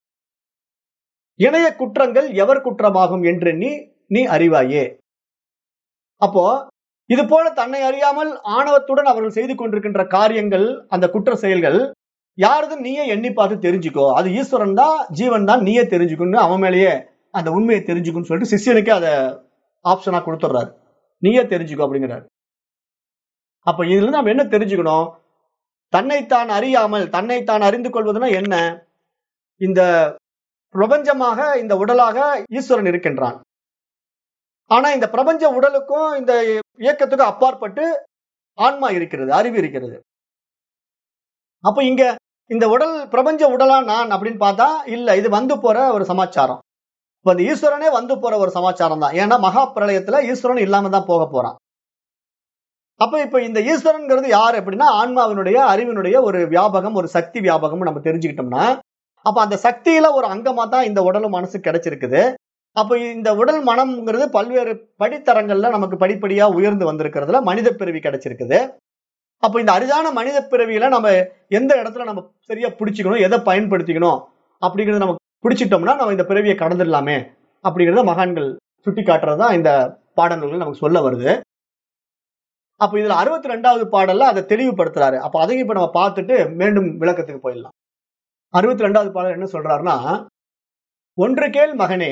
இணைய குற்றங்கள் எவர் குற்றமாகும் என்று நீ நீ அறிவாயே அப்போ இது போல தன்னை அறியாமல் ஆணவத்துடன் அவர்கள் செய்து கொண்டிருக்கின்ற காரியங்கள் அந்த குற்ற செயல்கள் யாரதும் நீயே எண்ணி பார்த்து தெரிஞ்சுக்கோ அது ஈஸ்வரன் தான் ஜீவன் தான் நீயே தெரிஞ்சுக்கணும்னு அவன் மேலேயே அந்த உண்மையை தெரிஞ்சுக்கணும்னு சொல்லிட்டு சிஷ்யனுக்கு அதை ஆப்ஷனா கொடுத்துட்றாரு நீயே தெரிஞ்சுக்கோ அப்படிங்கிறாரு அப்ப இதுல இருந்து நம்ம என்ன தெரிஞ்சுக்கணும் தன்னைத்தான் அறியாமல் தன்னைத்தான் அறிந்து கொள்வதுன்னா என்ன இந்த பிரபஞ்சமாக இந்த உடலாக ஈஸ்வரன் இருக்கின்றான் ஆனா இந்த பிரபஞ்ச உடலுக்கும் இந்த இயக்கத்துக்கும் அப்பாற்பட்டு ஆன்மா இருக்கிறது அறிவு இருக்கிறது அப்ப இங்க இந்த உடல் பிரபஞ்ச உடலா நான் அப்படின்னு பார்த்தா இல்ல இது வந்து போற ஒரு சமாச்சாரம் இப்ப இந்த ஈஸ்வரனே வந்து போற ஒரு சமாச்சாரம் தான் ஏன்னா மகா பிரளயத்துல ஈஸ்வரன் இல்லாம தான் போக போறான் அப்ப இப்ப இந்த ஈஸ்வரன்ங்கிறது யார் அப்படின்னா ஆன்மாவினுடைய அறிவினுடைய ஒரு வியாபகம் ஒரு சக்தி வியாபகம் நம்ம தெரிஞ்சுக்கிட்டோம்னா அப்ப அந்த சக்தியில ஒரு அங்கமா தான் இந்த உடலும் மனசு கிடைச்சிருக்குது அப்ப இந்த உடல் மனம்ங்கிறது பல்வேறு படித்தரங்கள்ல நமக்கு படிப்படியா உயர்ந்து வந்திருக்கிறதுல மனித பிறவி கிடைச்சிருக்குது அப்ப இந்த அரிதான மனித பிறவியில நம்ம எந்த இடத்துல நம்ம சரியா பிடிச்சிக்கணும் எதை பயன்படுத்திக்கணும் அப்படிங்கறத நம்ம பிடிச்சிட்டோம்னா நம்ம இந்த பிறவியை கடந்துடலாமே அப்படிங்கறத மகான்கள் சுட்டி காட்டுறதுதான் இந்த பாடல்கள் நமக்கு சொல்ல வருது அப்ப இதுல அறுபத்தி ரெண்டாவது பாடல்ல அதை தெளிவுபடுத்துறாரு அப்ப அதையும் இப்ப நம்ம பார்த்துட்டு மீண்டும் விளக்கத்துக்கு போயிடலாம் அறுபத்தி ரெண்டாவது பாடல் என்ன சொல்றாருன்னா ஒன்று கேள் மகனே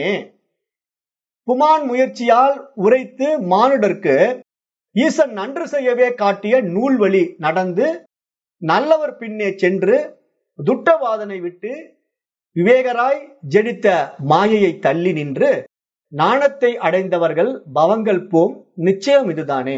புமான் முயற்சியால் உரைத்து மானுடர்க்கு ஈசன் நன்று செய்யவே காட்டிய நூல்வழி நடந்து நல்லவர் பின்னே சென்று துட்டவாதனை விட்டு விவேகராய் ஜெனித்த மாயையை தள்ளி நின்று நாணத்தை அடைந்தவர்கள் பவங்கள் போம் நிச்சயம் இதுதானே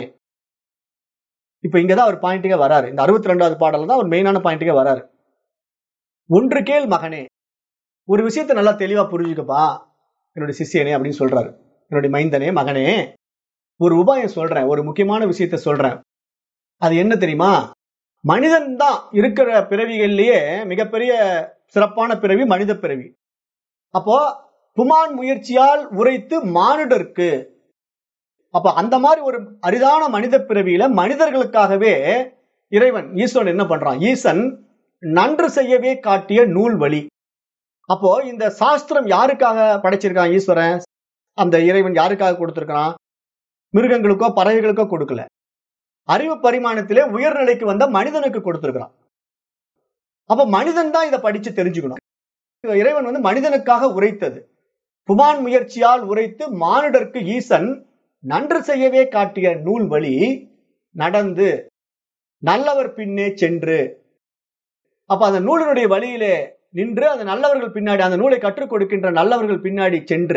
இப்ப இங்கதான் ஒரு பாயிண்ட்டுக்கே வராரு இந்த அறுபத்தி ரெண்டாவது பாடல் தான் ஒரு மெயினான பாயிண்ட்டுக்கே வராரு ஒன்று கேள் மகனே ஒரு விஷயத்தை நல்லா தெளிவா புரிஞ்சுக்கப்பா என்னுடைய சிஷியனே அப்படின்னு சொல்றாரு என்னுடைய மைந்தனே மகனே ஒரு உபாயம் சொல்றேன் ஒரு முக்கியமான விஷயத்த சொல்றேன் அது என்ன தெரியுமா மனிதன் தான் இருக்கிற பிறவிகள்லயே மிகப்பெரிய சிறப்பான பிறவி மனித பிறவி அப்போ புமான் முயற்சியால் உரைத்து மானுடர்க்கு அப்ப அந்த மாதிரி ஒரு அரிதான மனித பிறவியில மனிதர்களுக்காகவே இறைவன் ஈஸ்வரன் என்ன பண்றான் ஈசன் நன்று செய்யவே காட்டிய நூல் வழி அப்போ இந்த சாஸ்திரம் யாருக்காக படைச்சிருக்கான் ஈஸ்வரன் அந்த இறைவன் யாருக்காக கொடுத்திருக்கான் மிருகங்களுக்கோ பறவைகளுக்கோ கொடுக்கல அறிவு பரிமாணத்திலே உயர்நிலைக்கு வந்த மனிதனுக்கு கொடுத்திருக்கிறான் அப்ப மனிதன் தான் இதை படிச்சு தெரிஞ்சுக்கணும் இறைவன் வந்து மனிதனுக்காக உரைத்தது புமான் முயற்சியால் உரைத்து மானுடர்க்கு ஈசன் நன்று செய்யவே காட்டிய நூல் வழி நடந்து நல்லவர் பின்னே சென்று அப்ப அந்த நூலினுடைய வழியிலே நின்று அந்த நல்லவர்கள் பின்னாடி அந்த நூலை கற்றுக் கொடுக்கின்ற நல்லவர்கள் பின்னாடி சென்று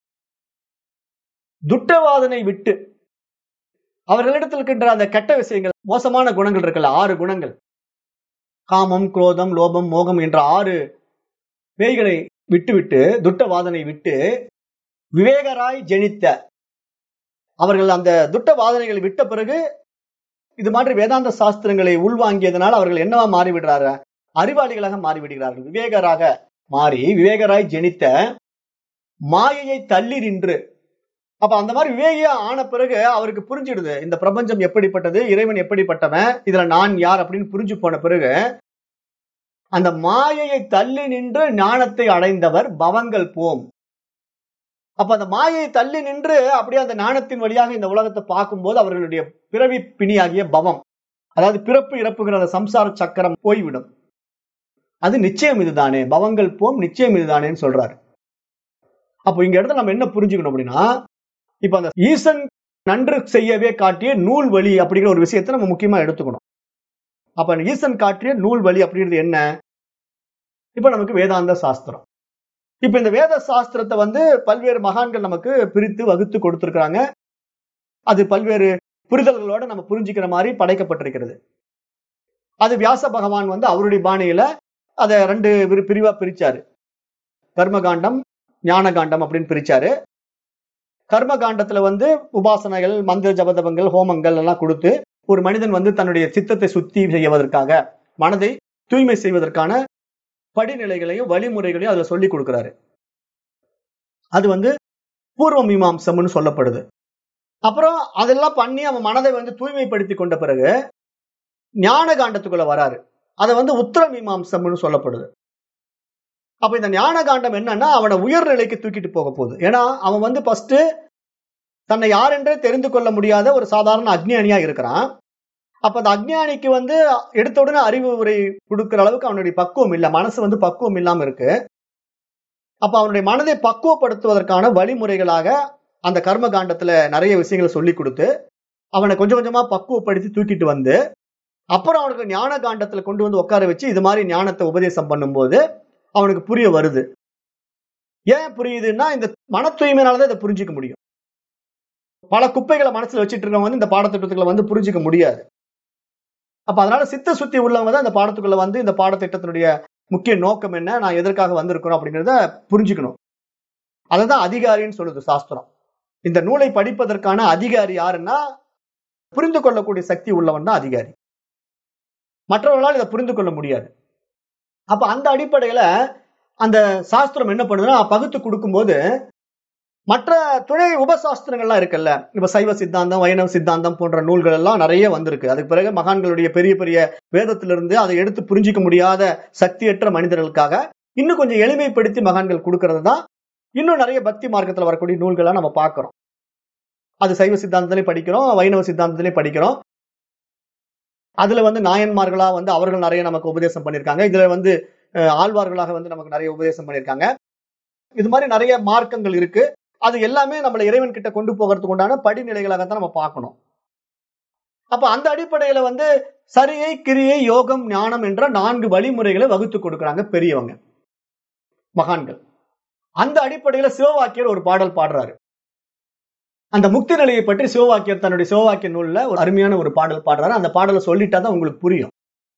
துட்டவாதனை விட்டு அவர்களிடத்தில் இருக்கின்ற அந்த கெட்ட விஷயங்கள் மோசமான குணங்கள் இருக்குல்ல ஆறு குணங்கள் காமம் குரோதம் லோபம் மோகம் என்ற ஆறு பேய்களை விட்டுவிட்டு துட்டவாதனை விட்டு விவேகராய் ஜெனித்த அவர்கள் அந்த துட்ட வாதனைகளை விட்ட பிறகு இது மாதிரி வேதாந்த சாஸ்திரங்களை உள்வாங்கியதனால் அவர்கள் என்னவா மாறிவிடுறாரு அறிவாளிகளாக மாறிவிடுகிறார்கள் விவேகராக மாறி விவேகராய் ஜெனித்த மாயையை தள்ளி நின்று அப்ப அந்த மாதிரி விவேகியா ஆன பிறகு அவருக்கு புரிஞ்சிடுது இந்த பிரபஞ்சம் எப்படிப்பட்டது இறைவன் எப்படிப்பட்டவன் இதுல நான் யார் அப்படின்னு புரிஞ்சு போன பிறகு அந்த மாயையை தள்ளி நின்று ஞானத்தை அடைந்தவர் பவங்கள் போம் அப்ப அந்த மாயையை தள்ளி நின்று அப்படியே அந்த ஞானத்தின் வழியாக இந்த உலகத்தை பார்க்கும்போது அவர்களுடைய பிறவி பிணியாகிய பவம் அதாவது பிறப்பு இறப்புகிற அந்த சம்சார சக்கரம் போய்விடும் அது நிச்சயம் இதுதானே பவங்கள் போம் நிச்சயம் இதுதானேன்னு சொல்றாரு அப்போ இங்க இடத்துல நம்ம என்ன புரிஞ்சுக்கணும் அப்படின்னா இப்ப அந்த ஈசன் நன்று செய்யவே காட்டிய நூல் வழி அப்படிங்கிற ஒரு விஷயத்தை நம்ம முக்கியமா எடுத்துக்கணும் அப்ப ஈசன் காட்டிய நூல் வழி அப்படிங்கிறது என்ன இப்ப நமக்கு வேதாந்த சாஸ்திரம் இப்ப இந்த வேத சாஸ்திரத்தை வந்து பல்வேறு மகான்கள் நமக்கு பிரித்து வகுத்து கொடுத்திருக்கிறாங்க அது பல்வேறு புரிதல்களோட நம்ம புரிஞ்சுக்கிற மாதிரி படைக்கப்பட்டிருக்கிறது அது வியாச பகவான் வந்து அவருடைய பாணியில அதை ரெண்டு பிரி- பிரிவா பிரிச்சாரு கர்மகாண்டம் ஞான காண்டம் அப்படின்னு பிரிச்சாரு கர்ம காண்டத்துல வந்து உபாசனைகள் மந்திர ஜபதபங்கள் ஹோமங்கள் எல்லாம் கொடுத்து ஒரு மனிதன் வந்து தன்னுடைய சித்தத்தை சுத்தி செய்வதற்காக மனதை தூய்மை செய்வதற்கான படிநிலைகளையும் வழிமுறைகளையும் அதுல சொல்லி கொடுக்கிறாரு அது வந்து பூர்வ மீமாம்சம்னு சொல்லப்படுது அப்புறம் அதெல்லாம் பண்ணி அவன் மனதை வந்து தூய்மைப்படுத்தி கொண்ட பிறகு ஞான காண்டத்துக்குள்ள வராரு அதை வந்து உத்தர மீமாம்சம்னு சொல்லப்படுது அப்ப இந்த ஞான காண்டம் என்னன்னா அவனை உயர்நிலைக்கு தூக்கிட்டு போக போகுது ஏன்னா அவன் வந்து ஃபர்ஸ்ட் தன்னை யாரென்றே தெரிந்து கொள்ள முடியாத ஒரு சாதாரண அக்ஞானியா இருக்கிறான் அப்ப அந்த அக்ஞானிக்கு வந்து எடுத்த உடனே அறிவு உரை கொடுக்கிற அளவுக்கு அவனுடைய பக்குவம் இல்ல மனசு வந்து பக்குவம் இல்லாம இருக்கு அப்ப அவனுடைய மனதை பக்குவப்படுத்துவதற்கான வழிமுறைகளாக அந்த கர்ம காண்டத்துல நிறைய விஷயங்களை சொல்லி கொடுத்து அவனை கொஞ்சம் கொஞ்சமா பக்குவப்படுத்தி தூக்கிட்டு வந்து அப்புறம் அவனுக்கு ஞான காண்டத்துல கொண்டு வந்து உட்கார வச்சு இது மாதிரி ஞானத்தை உபதேசம் பண்ணும்போது அவனுக்கு புரிய வருது ஏன் புரியுதுன்னா இந்த மன தூய்மையினாலதான் இதை புரிஞ்சுக்க முடியும் பல குப்பைகளை மனசுல வச்சுட்டு இருக்கவங்க வந்து இந்த பாடத்திட்டத்துக்குள்ள வந்து புரிஞ்சுக்க முடியாது அப்ப அதனால சித்த சுத்தி உள்ளவங்க தான் இந்த பாடத்துக்குள்ள வந்து இந்த பாடத்திட்டத்தினுடைய முக்கிய நோக்கம் என்ன நான் எதற்காக வந்திருக்கிறோம் அப்படிங்கிறத புரிஞ்சுக்கணும் அததான் அதிகாரின்னு சொல்லுது சாஸ்திரம் இந்த நூலை படிப்பதற்கான அதிகாரி யாருன்னா புரிந்து கொள்ளக்கூடிய சக்தி உள்ளவன் தான் அதிகாரி மற்றவர்களால் இதை புரிந்து கொள்ள முடியாது அப்ப அந்த அடிப்படையில அந்த சாஸ்திரம் என்ன பண்ணுதுன்னா பகுத்து கொடுக்கும்போது மற்ற துணை உபசாஸ்திரங்கள்லாம் இருக்குல்ல இப்ப சைவ சித்தாந்தம் வைணவ சித்தாந்தம் போன்ற நூல்கள் எல்லாம் நிறைய வந்திருக்கு அதுக்கு பிறகு மகான்களுடைய பெரிய பெரிய வேதத்திலிருந்து அதை எடுத்து புரிஞ்சிக்க முடியாத சக்தியற்ற மனிதர்களுக்காக இன்னும் கொஞ்சம் எளிமைப்படுத்தி மகான்கள் கொடுக்கறது தான் இன்னும் நிறைய பக்தி மார்க்கத்துல வரக்கூடிய நூல்களா நம்ம பார்க்கிறோம் அது சைவ சித்தாந்தத்திலே படிக்கிறோம் வைணவ சித்தாந்தத்திலே படிக்கிறோம் அதுல வந்து நாயன்மார்களா வந்து அவர்கள் நிறைய நமக்கு உபதேசம் பண்ணியிருக்காங்க இதுல வந்து அஹ், ஆழ்வார்களாக வந்து நமக்கு நிறைய உபதேசம் பண்ணியிருக்காங்க இது மாதிரி நிறைய மார்க்கங்கள் இருக்கு அது எல்லாமே நம்மளை இறைவன் கிட்ட கொண்டு போகிறதுக்கு உண்டான படிநிலைகளாகத்தான் நம்ம பார்க்கணும் அப்ப அந்த அடிப்படையில வந்து சரியை கிரியை யோகம் ஞானம் என்ற நான்கு வழிமுறைகளை வகுத்து கொடுக்கறாங்க பெரியவங்க மகான்கள் அந்த அடிப்படையில சிவவாக்கியர் ஒரு பாடல் பாடுறாரு அந்த முக்தி நிலையை பற்றி சிவவாக்கியர் தன்னுடைய சிவவாக்கிய நூல்ல ஒரு அருமையான ஒரு பாடல் பாடுறாரு அந்த பாடலை சொல்லிட்டா தான் உங்களுக்கு புரியும்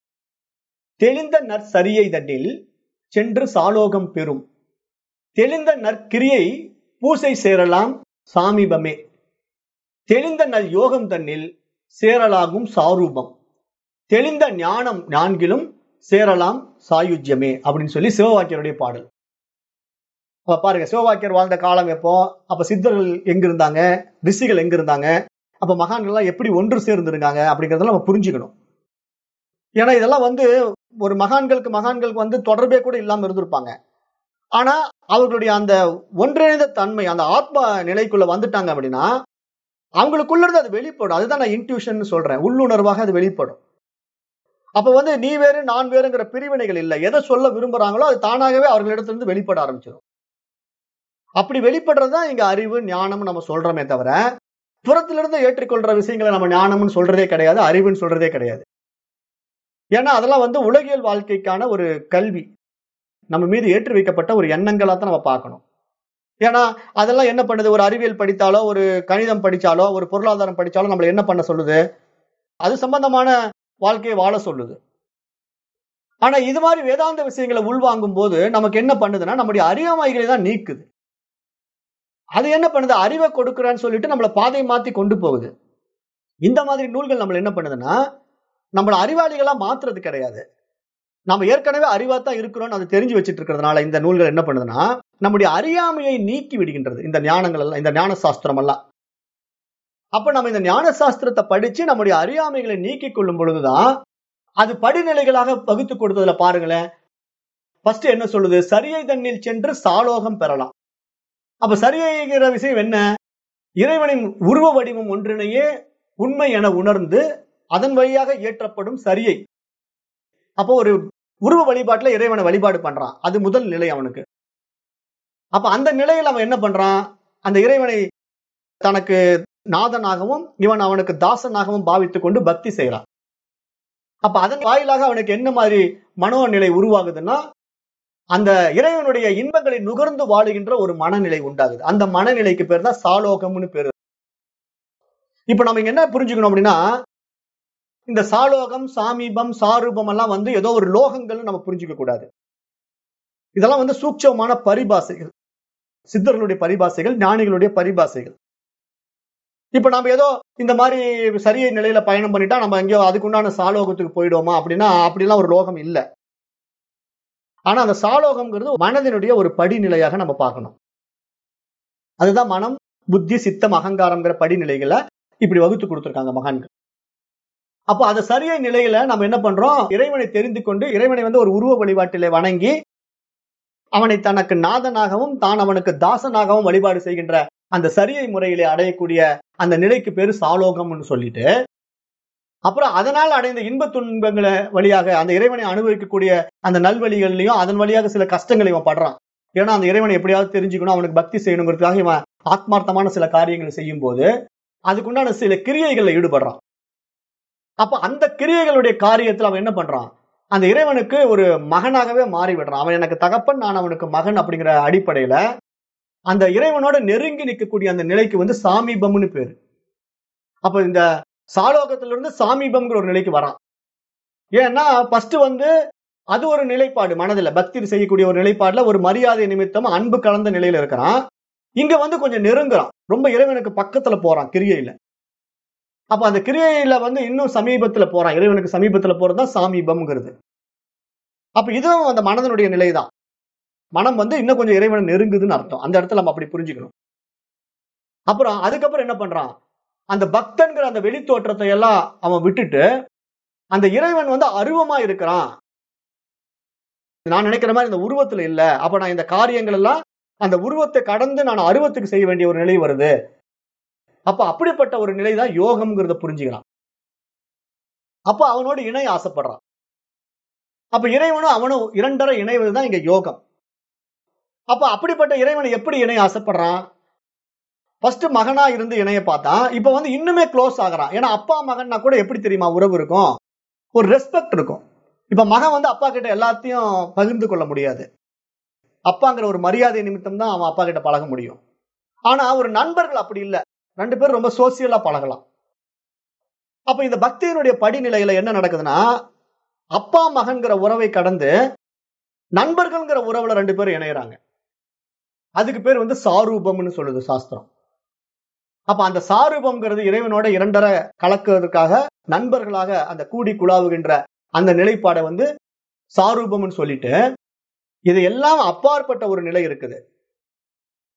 தெளிந்த நற்சரியை தட்டில் சென்று சாலோகம் பெறும் தெளிந்த நற்கிரியை பூசை சேரலாம் சாமீபமே தெளிந்த நல் யோகம் தன்னில் சேரலாகும் சாரூபம் தெளிந்த ஞானம் நான்கிலும் சேரலாம் சாயுஜ்யமே அப்படின்னு சொல்லி சிவவாக்கியருடைய பாடல் அப்ப பாருங்க சிவவாக்கியர் வாழ்ந்த காலம் எப்போ அப்ப சித்தர்கள் எங்க இருந்தாங்க ரிஷிகள் எங்க இருந்தாங்க அப்ப மகான்கள்லாம் எப்படி ஒன்று சேர்ந்திருக்காங்க அப்படிங்கறதெல்லாம் நம்ம புரிஞ்சுக்கணும் ஏன்னா இதெல்லாம் வந்து ஒரு மகான்களுக்கு மகான்களுக்கு வந்து தொடர்பே கூட இல்லாம இருந்திருப்பாங்க ஆனா அவர்களுடைய அந்த ஒன்றிணைந்த தன்மை அந்த ஆத்ம நிலைக்குள்ள வந்துட்டாங்க அப்படின்னா அவங்களுக்குள்ள இருந்து அது வெளிப்படும் அதுதான் நான் இன்ட்யூஷன் சொல்றேன் உள்ளுணர்வாக அது வெளிப்படும் அப்ப வந்து நீ வேறு நான் வேறுங்கிற பிரிவினைகள் இல்லை எதை சொல்ல விரும்புறாங்களோ அது தானாகவே அவர்களிடத்திலிருந்து வெளிப்பட ஆரம்பிச்சிடும் அப்படி வெளிப்படுறதுதான் இங்க அறிவு ஞானம் நம்ம சொல்றோமே தவிர புறத்திலிருந்து ஏற்றுக்கொள்ற விஷயங்களை நம்ம ஞானம்னு சொல்றதே கிடையாது அறிவுன்னு சொல்றதே கிடையாது ஏன்னா அதெல்லாம் வந்து உலகியல் வாழ்க்கைக்கான ஒரு கல்வி நம்ம மீது ஏற்றி வைக்கப்பட்ட ஒரு எண்ணங்களா தான் நம்ம பார்க்கணும் ஏன்னா அதெல்லாம் என்ன பண்ணுது ஒரு அறிவியல் படித்தாலோ ஒரு கணிதம் படிச்சாலோ ஒரு பொருளாதாரம் படிச்சாலோ நம்மள என்ன பண்ண சொல்லுது அது சம்பந்தமான வாழ்க்கையை வாழ சொல்லுது ஆனா இது மாதிரி வேதாந்த விஷயங்களை உள்வாங்கும் போது நமக்கு என்ன பண்ணுதுன்னா நம்முடைய அறியாமைகளை தான் நீக்குது அது என்ன பண்ணுது அறிவை கொடுக்குறான்னு சொல்லிட்டு நம்மள பாதை மாத்தி கொண்டு போகுது இந்த மாதிரி நூல்கள் நம்மள என்ன பண்ணுதுன்னா நம்மள அறிவாளிகளா மாத்துறது கிடையாது நம்ம ஏற்கனவே அறிவா தான் இருக்கிறோம்னு அதை தெரிஞ்சு வச்சுட்டு இருக்கிறதுனால இந்த நூல்கள் என்ன பண்ணுதுன்னா நம்முடைய அறியாமையை நீக்கி விடுகின்றது இந்த ஞானங்கள் எல்லாம் இந்த ஞான சாஸ்திரம் எல்லாம் அப்ப நம்ம இந்த ஞான சாஸ்திரத்தை படிச்சு நம்முடைய அறியாமைகளை நீக்கி கொள்ளும் பொழுதுதான் அது படிநிலைகளாக வகுத்து கொடுத்ததுல பாருங்களேன் ஃபர்ஸ்ட் என்ன சொல்லுது சரியை தண்ணில் சென்று சாலோகம் பெறலாம் அப்ப சரியைங்கிற விஷயம் என்ன இறைவனின் உருவ வடிவம் ஒன்றினையே உண்மை என உணர்ந்து அதன் வழியாக இயற்றப்படும் சரியை அப்போ ஒரு உருவ வழிபாட்டுல இறைவனை வழிபாடு பண்றான் அது முதல் நிலை அவனுக்கு அப்ப அந்த நிலையில் அவன் என்ன பண்றான் அந்த இறைவனை தனக்கு நாதனாகவும் இவன் அவனுக்கு தாசனாகவும் பாவித்துக் கொண்டு பக்தி செய்யறான் அப்ப அதன் வாயிலாக அவனுக்கு என்ன மாதிரி மனோநிலை உருவாகுதுன்னா அந்த இறைவனுடைய இன்பங்களை நுகர்ந்து வாழுகின்ற ஒரு மனநிலை உண்டாகுது அந்த மனநிலைக்கு பேர் தான் சாலோகம்னு பேரு இப்ப நம்ம இங்க என்ன புரிஞ்சுக்கணும் அப்படின்னா இந்த சாலோகம் சாமீபம் சாரூபம் எல்லாம் வந்து ஏதோ ஒரு லோகங்கள்னு நம்ம புரிஞ்சுக்க கூடாது இதெல்லாம் வந்து சூட்சமான பரிபாசைகள் சித்தர்களுடைய பரிபாசைகள் ஞானிகளுடைய பரிபாசைகள் இப்ப நம்ம ஏதோ இந்த மாதிரி சரிய நிலையில பயணம் பண்ணிட்டா நம்ம எங்கேயோ அதுக்குண்டான சாலோகத்துக்கு போயிடுவோமா அப்படின்னா அப்படிலாம் ஒரு லோகம் இல்லை ஆனா அந்த சாலோகம்ங்கிறது மனதினுடைய ஒரு படிநிலையாக நம்ம பார்க்கணும் அதுதான் மனம் புத்தி சித்தம் அகங்காரம்ங்கிற படிநிலைகளை இப்படி வகுத்து கொடுத்திருக்காங்க மகான்கள் அப்போ அது சரியை நிலையில நம்ம என்ன பண்றோம் இறைவனை தெரிந்து கொண்டு இறைவனை வந்து ஒரு உருவ வழிபாட்டிலே வணங்கி அவனை தனக்கு நாதனாகவும் தான் அவனுக்கு தாசனாகவும் வழிபாடு செய்கின்ற அந்த சரியை முறையிலே அடையக்கூடிய அந்த நிலைக்கு பேரு சாலோகம்னு சொல்லிட்டு அப்புறம் அதனால் அடைந்த இன்ப துன்பங்களை வழியாக அந்த இறைவனை அனுபவிக்கக்கூடிய அந்த நல்வழிகள்லையும் அதன் வழியாக சில கஷ்டங்களை இவன் படுறான் ஏன்னா அந்த இறைவனை எப்படியாவது தெரிஞ்சுக்கணும் அவனுக்கு பக்தி செய்யணுங்கிறதுக்காக இவன் ஆத்மார்த்தமான சில காரியங்களை செய்யும் போது அதுக்குண்டான சில கிரியைகள்ல ஈடுபடுறான் அப்ப அந்த கிரியைகளுடைய காரியத்துல அவன் என்ன பண்றான் அந்த இறைவனுக்கு ஒரு மகனாகவே மாறி விடுறான் அவன் எனக்கு தகப்பன் நான் அவனுக்கு மகன் அப்படிங்கிற அடிப்படையில அந்த இறைவனோட நெருங்கி நிற்கக்கூடிய அந்த நிலைக்கு வந்து சாமீபம்னு பேரு அப்ப இந்த சாலோகத்துல இருந்து சாமீபம்ங்கிற ஒரு நிலைக்கு வரான் ஏன்னா ஃபர்ஸ்ட் வந்து அது ஒரு நிலைப்பாடு மனதில் பக்தி செய்யக்கூடிய ஒரு நிலைப்பாடுல ஒரு மரியாதை நிமித்தம் அன்பு கலந்த நிலையில இருக்கிறான் இங்க வந்து கொஞ்சம் நெருங்குறான் ரொம்ப இறைவனுக்கு பக்கத்துல போறான் கிரியையில அப்ப அந்த கிரியையில வந்து இன்னும் சமீபத்துல போறான் இறைவனுக்கு சமீபத்துல போறதுதான் சாமீபம்ங்கிறது அப்ப இதுவும் அந்த மனதனுடைய நிலைதான் மனம் வந்து இன்னும் கொஞ்சம் இறைவனை நெருங்குதுன்னு அர்த்தம் அந்த இடத்துல நம்ம அப்படி புரிஞ்சுக்கணும் அப்புறம் அதுக்கப்புறம் என்ன பண்றான் அந்த பக்தன்கிற அந்த வெளி தோற்றத்தை எல்லாம் அவன் விட்டுட்டு அந்த இறைவன் வந்து அருவமா இருக்கிறான் நான் நினைக்கிற மாதிரி இந்த உருவத்துல இல்ல அப்ப நான் இந்த காரியங்கள் எல்லாம் அந்த உருவத்தை கடந்து நான் அருவத்துக்கு செய்ய வேண்டிய ஒரு நிலை வருது அப்ப அப்படிப்பட்ட ஒரு நிலை தான் யோகம்ங்கிறத புரிஞ்சுக்கிறான் அப்ப அவனோட இணை ஆசைப்படுறான் அப்ப இறைவனும் அவனும் இரண்டரை இணைவதுதான் இங்க யோகம் அப்ப அப்படிப்பட்ட இறைவனை எப்படி இணை ஆசைப்படுறான் ஃபர்ஸ்ட் மகனா இருந்து இணைய பார்த்தான் இப்ப வந்து இன்னுமே க்ளோஸ் ஆகுறான் ஏன்னா அப்பா மகன்னா கூட எப்படி தெரியுமா உறவு இருக்கும் ஒரு ரெஸ்பெக்ட் இருக்கும் இப்ப மகன் வந்து அப்பா கிட்ட எல்லாத்தையும் பகிர்ந்து கொள்ள முடியாது அப்பாங்கிற ஒரு மரியாதை நிமித்தம் தான் அவன் அப்பா கிட்ட பழக முடியும் ஆனா ஒரு நண்பர்கள் அப்படி இல்லை ரெண்டு பேரும் ரொம்ப சோசியலா பழகலாம் அப்ப இந்த பக்தியினுடைய படிநிலையில என்ன நடக்குதுன்னா அப்பா மகன்கிற உறவை கடந்து நண்பர்கள்ங்கிற உறவுல ரெண்டு பேரும் இணையறாங்க அதுக்கு பேர் வந்து சாரூபம்னு சொல்லுது சாஸ்திரம் அப்ப அந்த சாரூபம்ங்கிறது இறைவனோட இரண்டரை கலக்குவதற்காக நண்பர்களாக அந்த கூடி குழாவுகின்ற அந்த நிலைப்பாடை வந்து சாரூபம்னு சொல்லிட்டு இது எல்லாம் அப்பாற்பட்ட ஒரு நிலை இருக்குது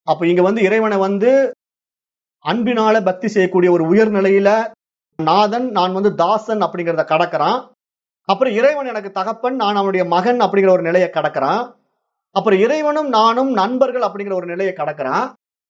அப்ப இங்க வந்து இறைவனை வந்து அன்பினால பக்தி செய்யக்கூடிய ஒரு உயர் நிலையில நாதன் நான் வந்து தாசன் அப்படிங்கிறத கடக்கிறான் அப்புறம் இறைவன் எனக்கு தகப்பன் நான் அவனுடைய மகன் அப்படிங்கிற ஒரு நிலையை கடக்கிறான் அப்புறம் இறைவனும் நானும் நண்பர்கள் அப்படிங்கிற ஒரு நிலையை கடக்கிறான்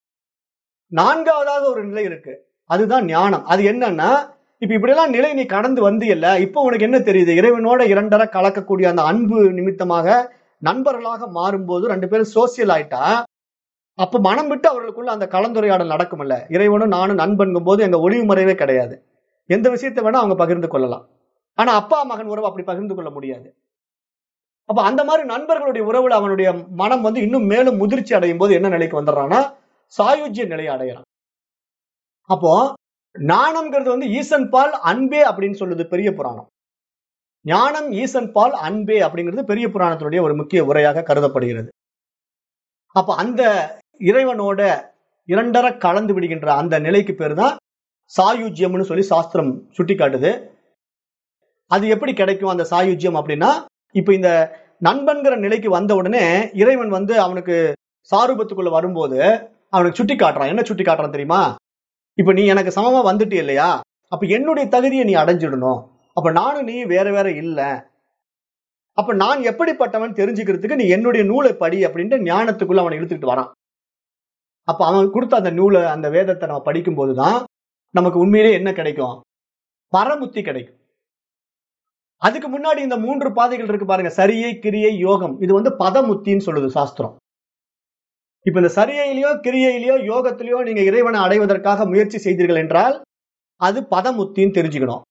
நான்காவதாக ஒரு நிலை இருக்கு அதுதான் ஞானம் அது என்னன்னா இப்ப இப்படியெல்லாம் நிலை நீ கடந்து வந்தியல்ல இப்போ உனக்கு என்ன தெரியுது இறைவனோட இரண்டரை கலக்கக்கூடிய அந்த அன்பு நிமித்தமாக நண்பர்களாக மாறும்போது ரெண்டு பேரும் சோசியல் ஆயிட்டா அப்ப மனம் விட்டு அவர்களுக்குள்ள அந்த கலந்துரையாடல் நடக்கும்ல இறைவனும் நானும் நண்பன்கும் போது எங்க ஒளிவு முறையவே கிடையாது எந்த விஷயத்தை வேணா அவங்க பகிர்ந்து கொள்ளலாம் ஆனா அப்பா மகன் உறவு அப்படி பகிர்ந்து கொள்ள முடியாது அப்ப அந்த மாதிரி நண்பர்களுடைய உறவுல அவனுடைய மனம் வந்து இன்னும் மேலும் முதிர்ச்சி அடையும் போது என்ன நிலைக்கு வந்துடுறான்னா சாயுஜ்ய நிலையை அடையறான் அப்போ ஞானம்ங்கிறது வந்து ஈசன் பால் அன்பே அப்படின்னு சொல்லுது பெரிய புராணம் ஞானம் ஈசன் பால் அன்பே அப்படிங்கிறது பெரிய புராணத்தினுடைய ஒரு முக்கிய உரையாக கருதப்படுகிறது அப்ப அந்த இறைவனோட இரண்டர கலந்து விடுகின்ற அந்த நிலைக்கு பேர் தான் சாயுஜ்யம்னு சொல்லி சாஸ்திரம் சுட்டி காட்டுது அது எப்படி கிடைக்கும் அந்த சாயுஜ்யம் அப்படின்னா இப்ப இந்த நண்பன்கிற நிலைக்கு வந்த உடனே இறைவன் வந்து அவனுக்கு சாரூபத்துக்குள்ள வரும்போது அவனுக்கு சுட்டி காட்டுறான் என்ன சுட்டி காட்டுறான் தெரியுமா இப்ப நீ எனக்கு சமமா வந்துட்டு இல்லையா அப்ப என்னுடைய தகுதியை நீ அடைஞ்சிடணும் அப்ப நானும் நீ வேற வேற இல்ல அப்ப நான் எப்படிப்பட்டவன் தெரிஞ்சுக்கிறதுக்கு நீ என்னுடைய நூலை படி அப்படின்ட்டு ஞானத்துக்குள்ள அவனை இழுத்துக்கிட்டு வரான் அப்ப அவன் கொடுத்த அந்த நூலை அந்த வேதத்தை நம்ம படிக்கும் போதுதான் நமக்கு உண்மையிலே என்ன கிடைக்கும் பரமுத்தி கிடைக்கும் அதுக்கு முன்னாடி இந்த மூன்று பாதைகள் இருக்கு பாருங்க சரியை கிரியை யோகம் இது வந்து பதமுத்தின்னு சொல்லுது சாஸ்திரம் இப்ப இந்த சரியையிலயோ கிரியையிலயோ யோகத்திலயோ நீங்க இறைவனை அடைவதற்காக முயற்சி செய்தீர்கள் என்றால் அது பதமுத்தின்னு தெரிஞ்சுக்கணும்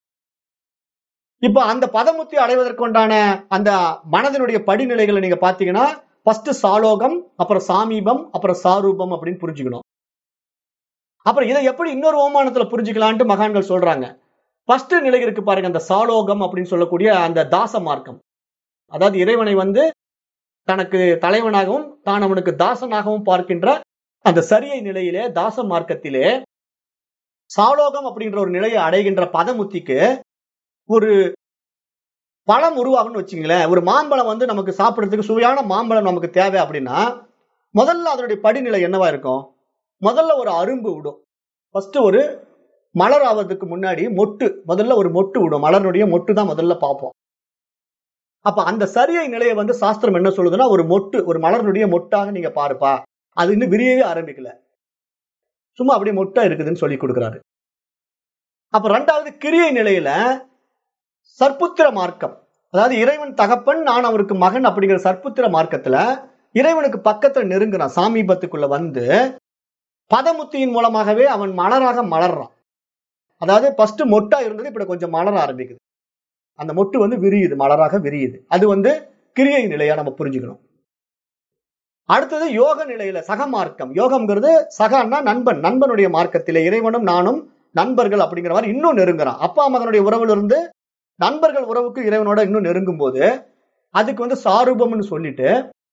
இப்ப அந்த பதமுத்தி அடைவதற்கு உண்டான அந்த மனதினுடைய படிநிலைகளை நீங்க பாத்தீங்கன்னா ஃபர்ஸ்ட் சாலோகம் அப்புறம் சாமீபம் அப்புறம் சாரூபம் அப்படின்னு புரிஞ்சுக்கணும் அப்புறம் இதை எப்படி இன்னொரு ஓமானத்துல புரிஞ்சுக்கலான்ட்டு மகான்கள் சொல்றாங்க ஃபர்ஸ்ட் நிலை இருக்கு பாருங்க அந்த சாலோகம் அப்படின்னு சொல்லக்கூடிய அந்த தாச மார்க்கம் அதாவது இறைவனை வந்து தனக்கு தலைவனாகவும் தான் அவனுக்கு தாசனாகவும் பார்க்கின்ற அந்த சரியை நிலையிலே தாச மார்க்கத்திலே சாலோகம் அப்படின்ற ஒரு நிலையை அடைகின்ற பதமுத்திக்கு ஒரு பழம் உருவாகும்னு வச்சுங்களேன் ஒரு மாம்பழம் வந்து நமக்கு சாப்பிடறதுக்கு சுவையான மாம்பழம் நமக்கு தேவை அப்படின்னா முதல்ல அதனுடைய படிநிலை என்னவா இருக்கும் முதல்ல ஒரு அரும்பு விடும் ஃபர்ஸ்ட் ஒரு மலர் ஆவதுக்கு முன்னாடி மொட்டு முதல்ல ஒரு மொட்டு விடும் மலருடைய மொட்டு தான் முதல்ல பார்ப்போம் அப்ப அந்த சரியை நிலையை வந்து சாஸ்திரம் என்ன சொல்லுதுன்னா ஒரு மொட்டு ஒரு மலருடைய மொட்டாக நீங்க பாருப்பா அது இன்னும் விரியவே ஆரம்பிக்கல சும்மா அப்படியே மொட்டா இருக்குதுன்னு சொல்லி கொடுக்குறாரு அப்ப ரெண்டாவது கிரியை நிலையில சர்ப்புத்திர மார்க்கம் அதாவது இறைவன் தகப்பன் நான் அவருக்கு மகன் அப்படிங்கிற சர்ப்புத்திர மார்க்கத்துல இறைவனுக்கு பக்கத்துல நெருங்குறான் சாமீபத்துக்குள்ள வந்து பதமுத்தியின் மூலமாகவே அவன் மலராக மலர்றான் அதாவது ஃபர்ஸ்ட் மொட்டா இருந்தது இப்ப கொஞ்சம் மலர ஆரம்பிக்குது அந்த மொட்டு வந்து விரியுது மலராக விரியுது அது வந்து கிரியை நிலையா நம்ம புரிஞ்சுக்கணும் அடுத்தது யோக நிலையில சக மார்க்கம் யோகம்ங்கிறது சகன்னா நண்பன் நண்பனுடைய மார்க்கத்திலே இறைவனும் நானும் நண்பர்கள் அப்படிங்கிற மாதிரி இன்னும் நெருங்குறான் அப்பா மகனுடைய உறவுல இருந்து நண்பர்கள் உறவுக்கு இறைவனோட இன்னும் நெருங்கும் போது அதுக்கு வந்து சாரூபம்னு சொல்லிட்டு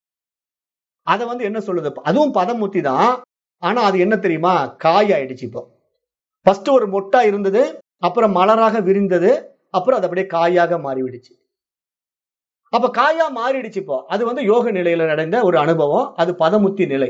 அதை வந்து என்ன சொல்லுது அதுவும் பதமுத்தி தான் ஆனா அது என்ன தெரியுமா காய் ஆயிடுச்சு இப்போ ஃபர்ஸ்ட் ஒரு மொட்டா இருந்தது அப்புறம் மலராக விரிந்தது அப்புறம் அது அப்படியே காயாக மாறிவிடுச்சு அப்ப காயா மாறிடுச்சு இப்போ அது வந்து யோக நிலையில நடந்த ஒரு அனுபவம் அது பதமுத்தி நிலை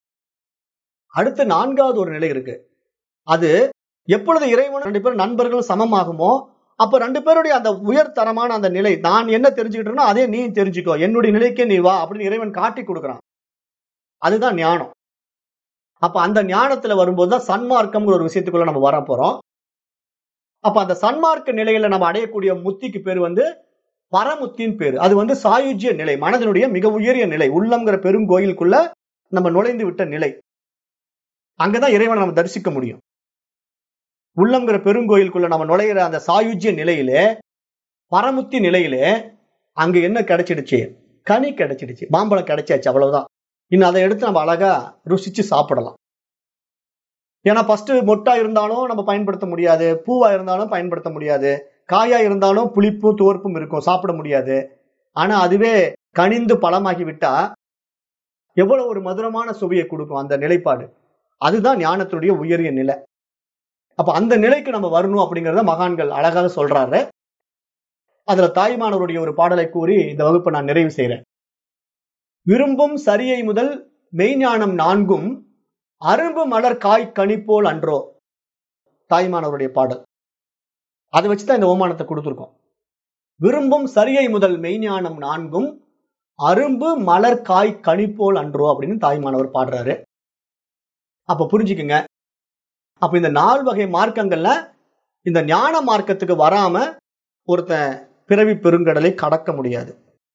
அடுத்து நான்காவது ஒரு நிலை இருக்கு அது எப்பொழுது இறைவன் ரெண்டு பேரும் நண்பர்கள் சமமாகுமோ அப்ப ரெண்டு பேருடைய அந்த உயர்தரமான அந்த நிலை நான் என்ன தெரிஞ்சுக்கிட்டேனோ அதே நீ தெரிஞ்சுக்கோ என்னுடைய நிலைக்கே நீ வா அப்படின்னு இறைவன் காட்டி கொடுக்குறான் அதுதான் ஞானம் அப்ப அந்த ஞானத்துல வரும்போது தான் சன்மார்க்கம்ங்கிற ஒரு விஷயத்துக்குள்ள நம்ம வர போறோம் அப்ப அந்த சன்மார்க்க நிலையில நம்ம அடையக்கூடிய முத்திக்கு பேர் வந்து பரமுத்தின் பேர் அது வந்து சாயுஜ்ய நிலை மனதினுடைய மிக உயரிய நிலை உள்ளம்ங்கிற பெருங்கோயிலுக்குள்ள நம்ம நுழைந்து விட்ட நிலை அங்கதான் இறைவனை நம்ம தரிசிக்க முடியும் உள்ளம்ங்கிற பெருங்கோயிலுக்குள்ள நம்ம நுழையிற அந்த சாயுஜ்ய நிலையிலே பரமுத்தி நிலையிலே அங்க என்ன கிடைச்சிடுச்சு கனி கிடைச்சிடுச்சு மாம்பழம் கிடைச்சாச்சு அவ்வளவுதான் இன்னும் அதை எடுத்து நம்ம அழகா ருசிச்சு சாப்பிடலாம் ஏன்னா ஃபர்ஸ்ட் மொட்டா இருந்தாலும் நம்ம பயன்படுத்த முடியாது பூவா இருந்தாலும் பயன்படுத்த முடியாது காயா இருந்தாலும் புளிப்பும் துவர்ப்பும் இருக்கும் சாப்பிட முடியாது ஆனா அதுவே கனிந்து பழமாகி விட்டா எவ்வளவு ஒரு மதுரமான சுவையை கொடுக்கும் அந்த நிலைப்பாடு அதுதான் ஞானத்துடைய உயரிய நிலை அப்ப அந்த நிலைக்கு நம்ம வரணும் அப்படிங்கறத மகான்கள் அழகாக சொல்றாரு அதுல தாய்மானவருடைய ஒரு பாடலை கூறி இந்த வகுப்பை நான் நிறைவு செய்யறேன் விரும்பும் சரியை முதல் மெய்ஞானம் நான்கும் அரும்பு மலர் காய் கனி போல் அன்றோ தாய்மானவருடைய பாடல் அதை வச்சுதான் இந்த ஓமானத்தை கொடுத்துருக்கோம் விரும்பும் சரியை முதல் மெய்ஞானம் நான்கும் அரும்பு மலர் காய் கனி போல் அன்றோ அப்படின்னு தாய்மானவர் பாடுறாரு அப்ப புரிஞ்சுக்குங்க அப்ப இந்த நால் வகை மார்க்கங்கள்ல இந்த ஞான மார்க்கத்துக்கு வராம ஒருத்தன் பிறவி பெருங்கடலை கடக்க முடியாது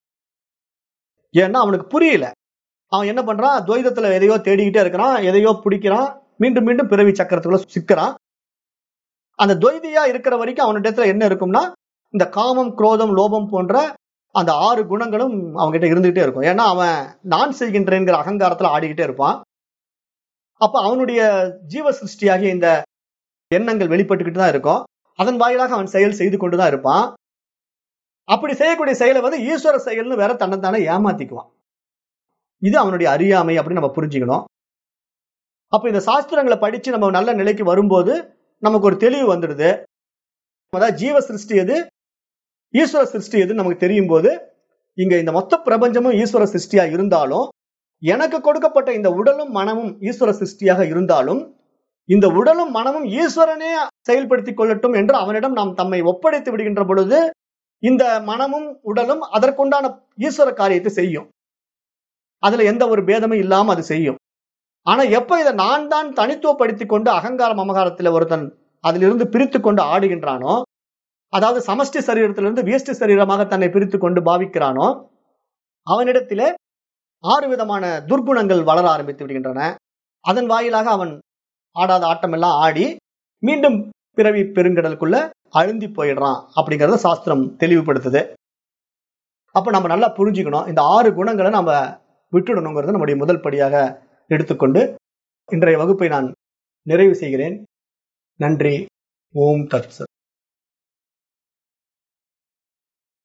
ஏன்னா அவனுக்கு புரியல அவன் என்ன பண்றான் துவைதத்துல எதையோ தேடிக்கிட்டே இருக்கிறான் எதையோ பிடிக்கிறான் மீண்டும் மீண்டும் பிறவி சக்கரத்துக்குள்ள சிக்கிறான் அந்த துவைதியா இருக்கிற வரைக்கும் அவனிடத்துல என்ன இருக்கும்னா இந்த காமம் குரோதம் லோபம் போன்ற அந்த ஆறு குணங்களும் அவன்கிட்ட இருந்துகிட்டே இருக்கும் ஏன்னா அவன் நான் செய்கின்றேங்கிற அகங்காரத்துல ஆடிக்கிட்டே இருப்பான் அப்ப அவனுடைய ஜீவ சிருஷ்டியாகிய இந்த எண்ணங்கள் வெளிப்பட்டுக்கிட்டு தான் இருக்கும் அதன் வாயிலாக அவன் செயல் செய்து கொண்டுதான் இருப்பான் அப்படி செய்யக்கூடிய செயலை வந்து ஈஸ்வர செயல்னு வேற தன்னைத்தானே ஏமாத்திக்குவான் இது அவனுடைய அறியாமை அப்படின்னு நம்ம புரிஞ்சுக்கணும் அப்ப இந்த சாஸ்திரங்களை படிச்சு நம்ம நல்ல நிலைக்கு வரும்போது நமக்கு ஒரு தெளிவு வந்துடுது அதாவது ஜீவ சிருஷ்டி எது ஈஸ்வர சிருஷ்டி எதுன்னு நமக்கு தெரியும் போது இங்க இந்த மொத்த பிரபஞ்சமும் ஈஸ்வர சிருஷ்டியா இருந்தாலும் எனக்கு கொடுக்கப்பட்ட இந்த உடலும் மனமும் ஈஸ்வர சிருஷ்டியாக இருந்தாலும் இந்த உடலும் மனமும் ஈஸ்வரனே செயல்படுத்திக் கொள்ளட்டும் என்று அவனிடம் நாம் தம்மை ஒப்படைத்து விடுகின்ற பொழுது இந்த மனமும் உடலும் அதற்குண்டான ஈஸ்வர காரியத்தை செய்யும் அதுல எந்த ஒரு பேதமும் இல்லாம அது செய்யும் ஆனா எப்ப இதை நான் தான் தனித்துவப்படுத்தி கொண்டு அகங்காரம் அமகாரத்துல ஒருத்தன் அதிலிருந்து பிரித்து கொண்டு ஆடுகின்றானோ அதாவது சமஷ்டி சரீரத்திலிருந்து வியஷ்டி சரீரமாக தன்னை பிரித்து கொண்டு பாவிக்கிறானோ அவனிடத்திலே ஆறு விதமான துர்குணங்கள் வளர ஆரம்பித்து விடுகின்றன அதன் வாயிலாக அவன் ஆடாத ஆட்டமெல்லாம் ஆடி மீண்டும் பிறவி பெருங்கடலுக்குள்ள அழுந்தி போயிடுறான் அப்படிங்கறத சாஸ்திரம் தெளிவுபடுத்துது அப்ப நம்ம நல்லா புரிஞ்சுக்கணும் இந்த ஆறு குணங்களை நம்ம விட்டுடணுங்கிறது நம்முடைய முதல் படியாக எடுத்துக்கொண்டு இன்றைய வகுப்பை நான் நிறைவு செய்கிறேன் நன்றி ஓம் தத் சத்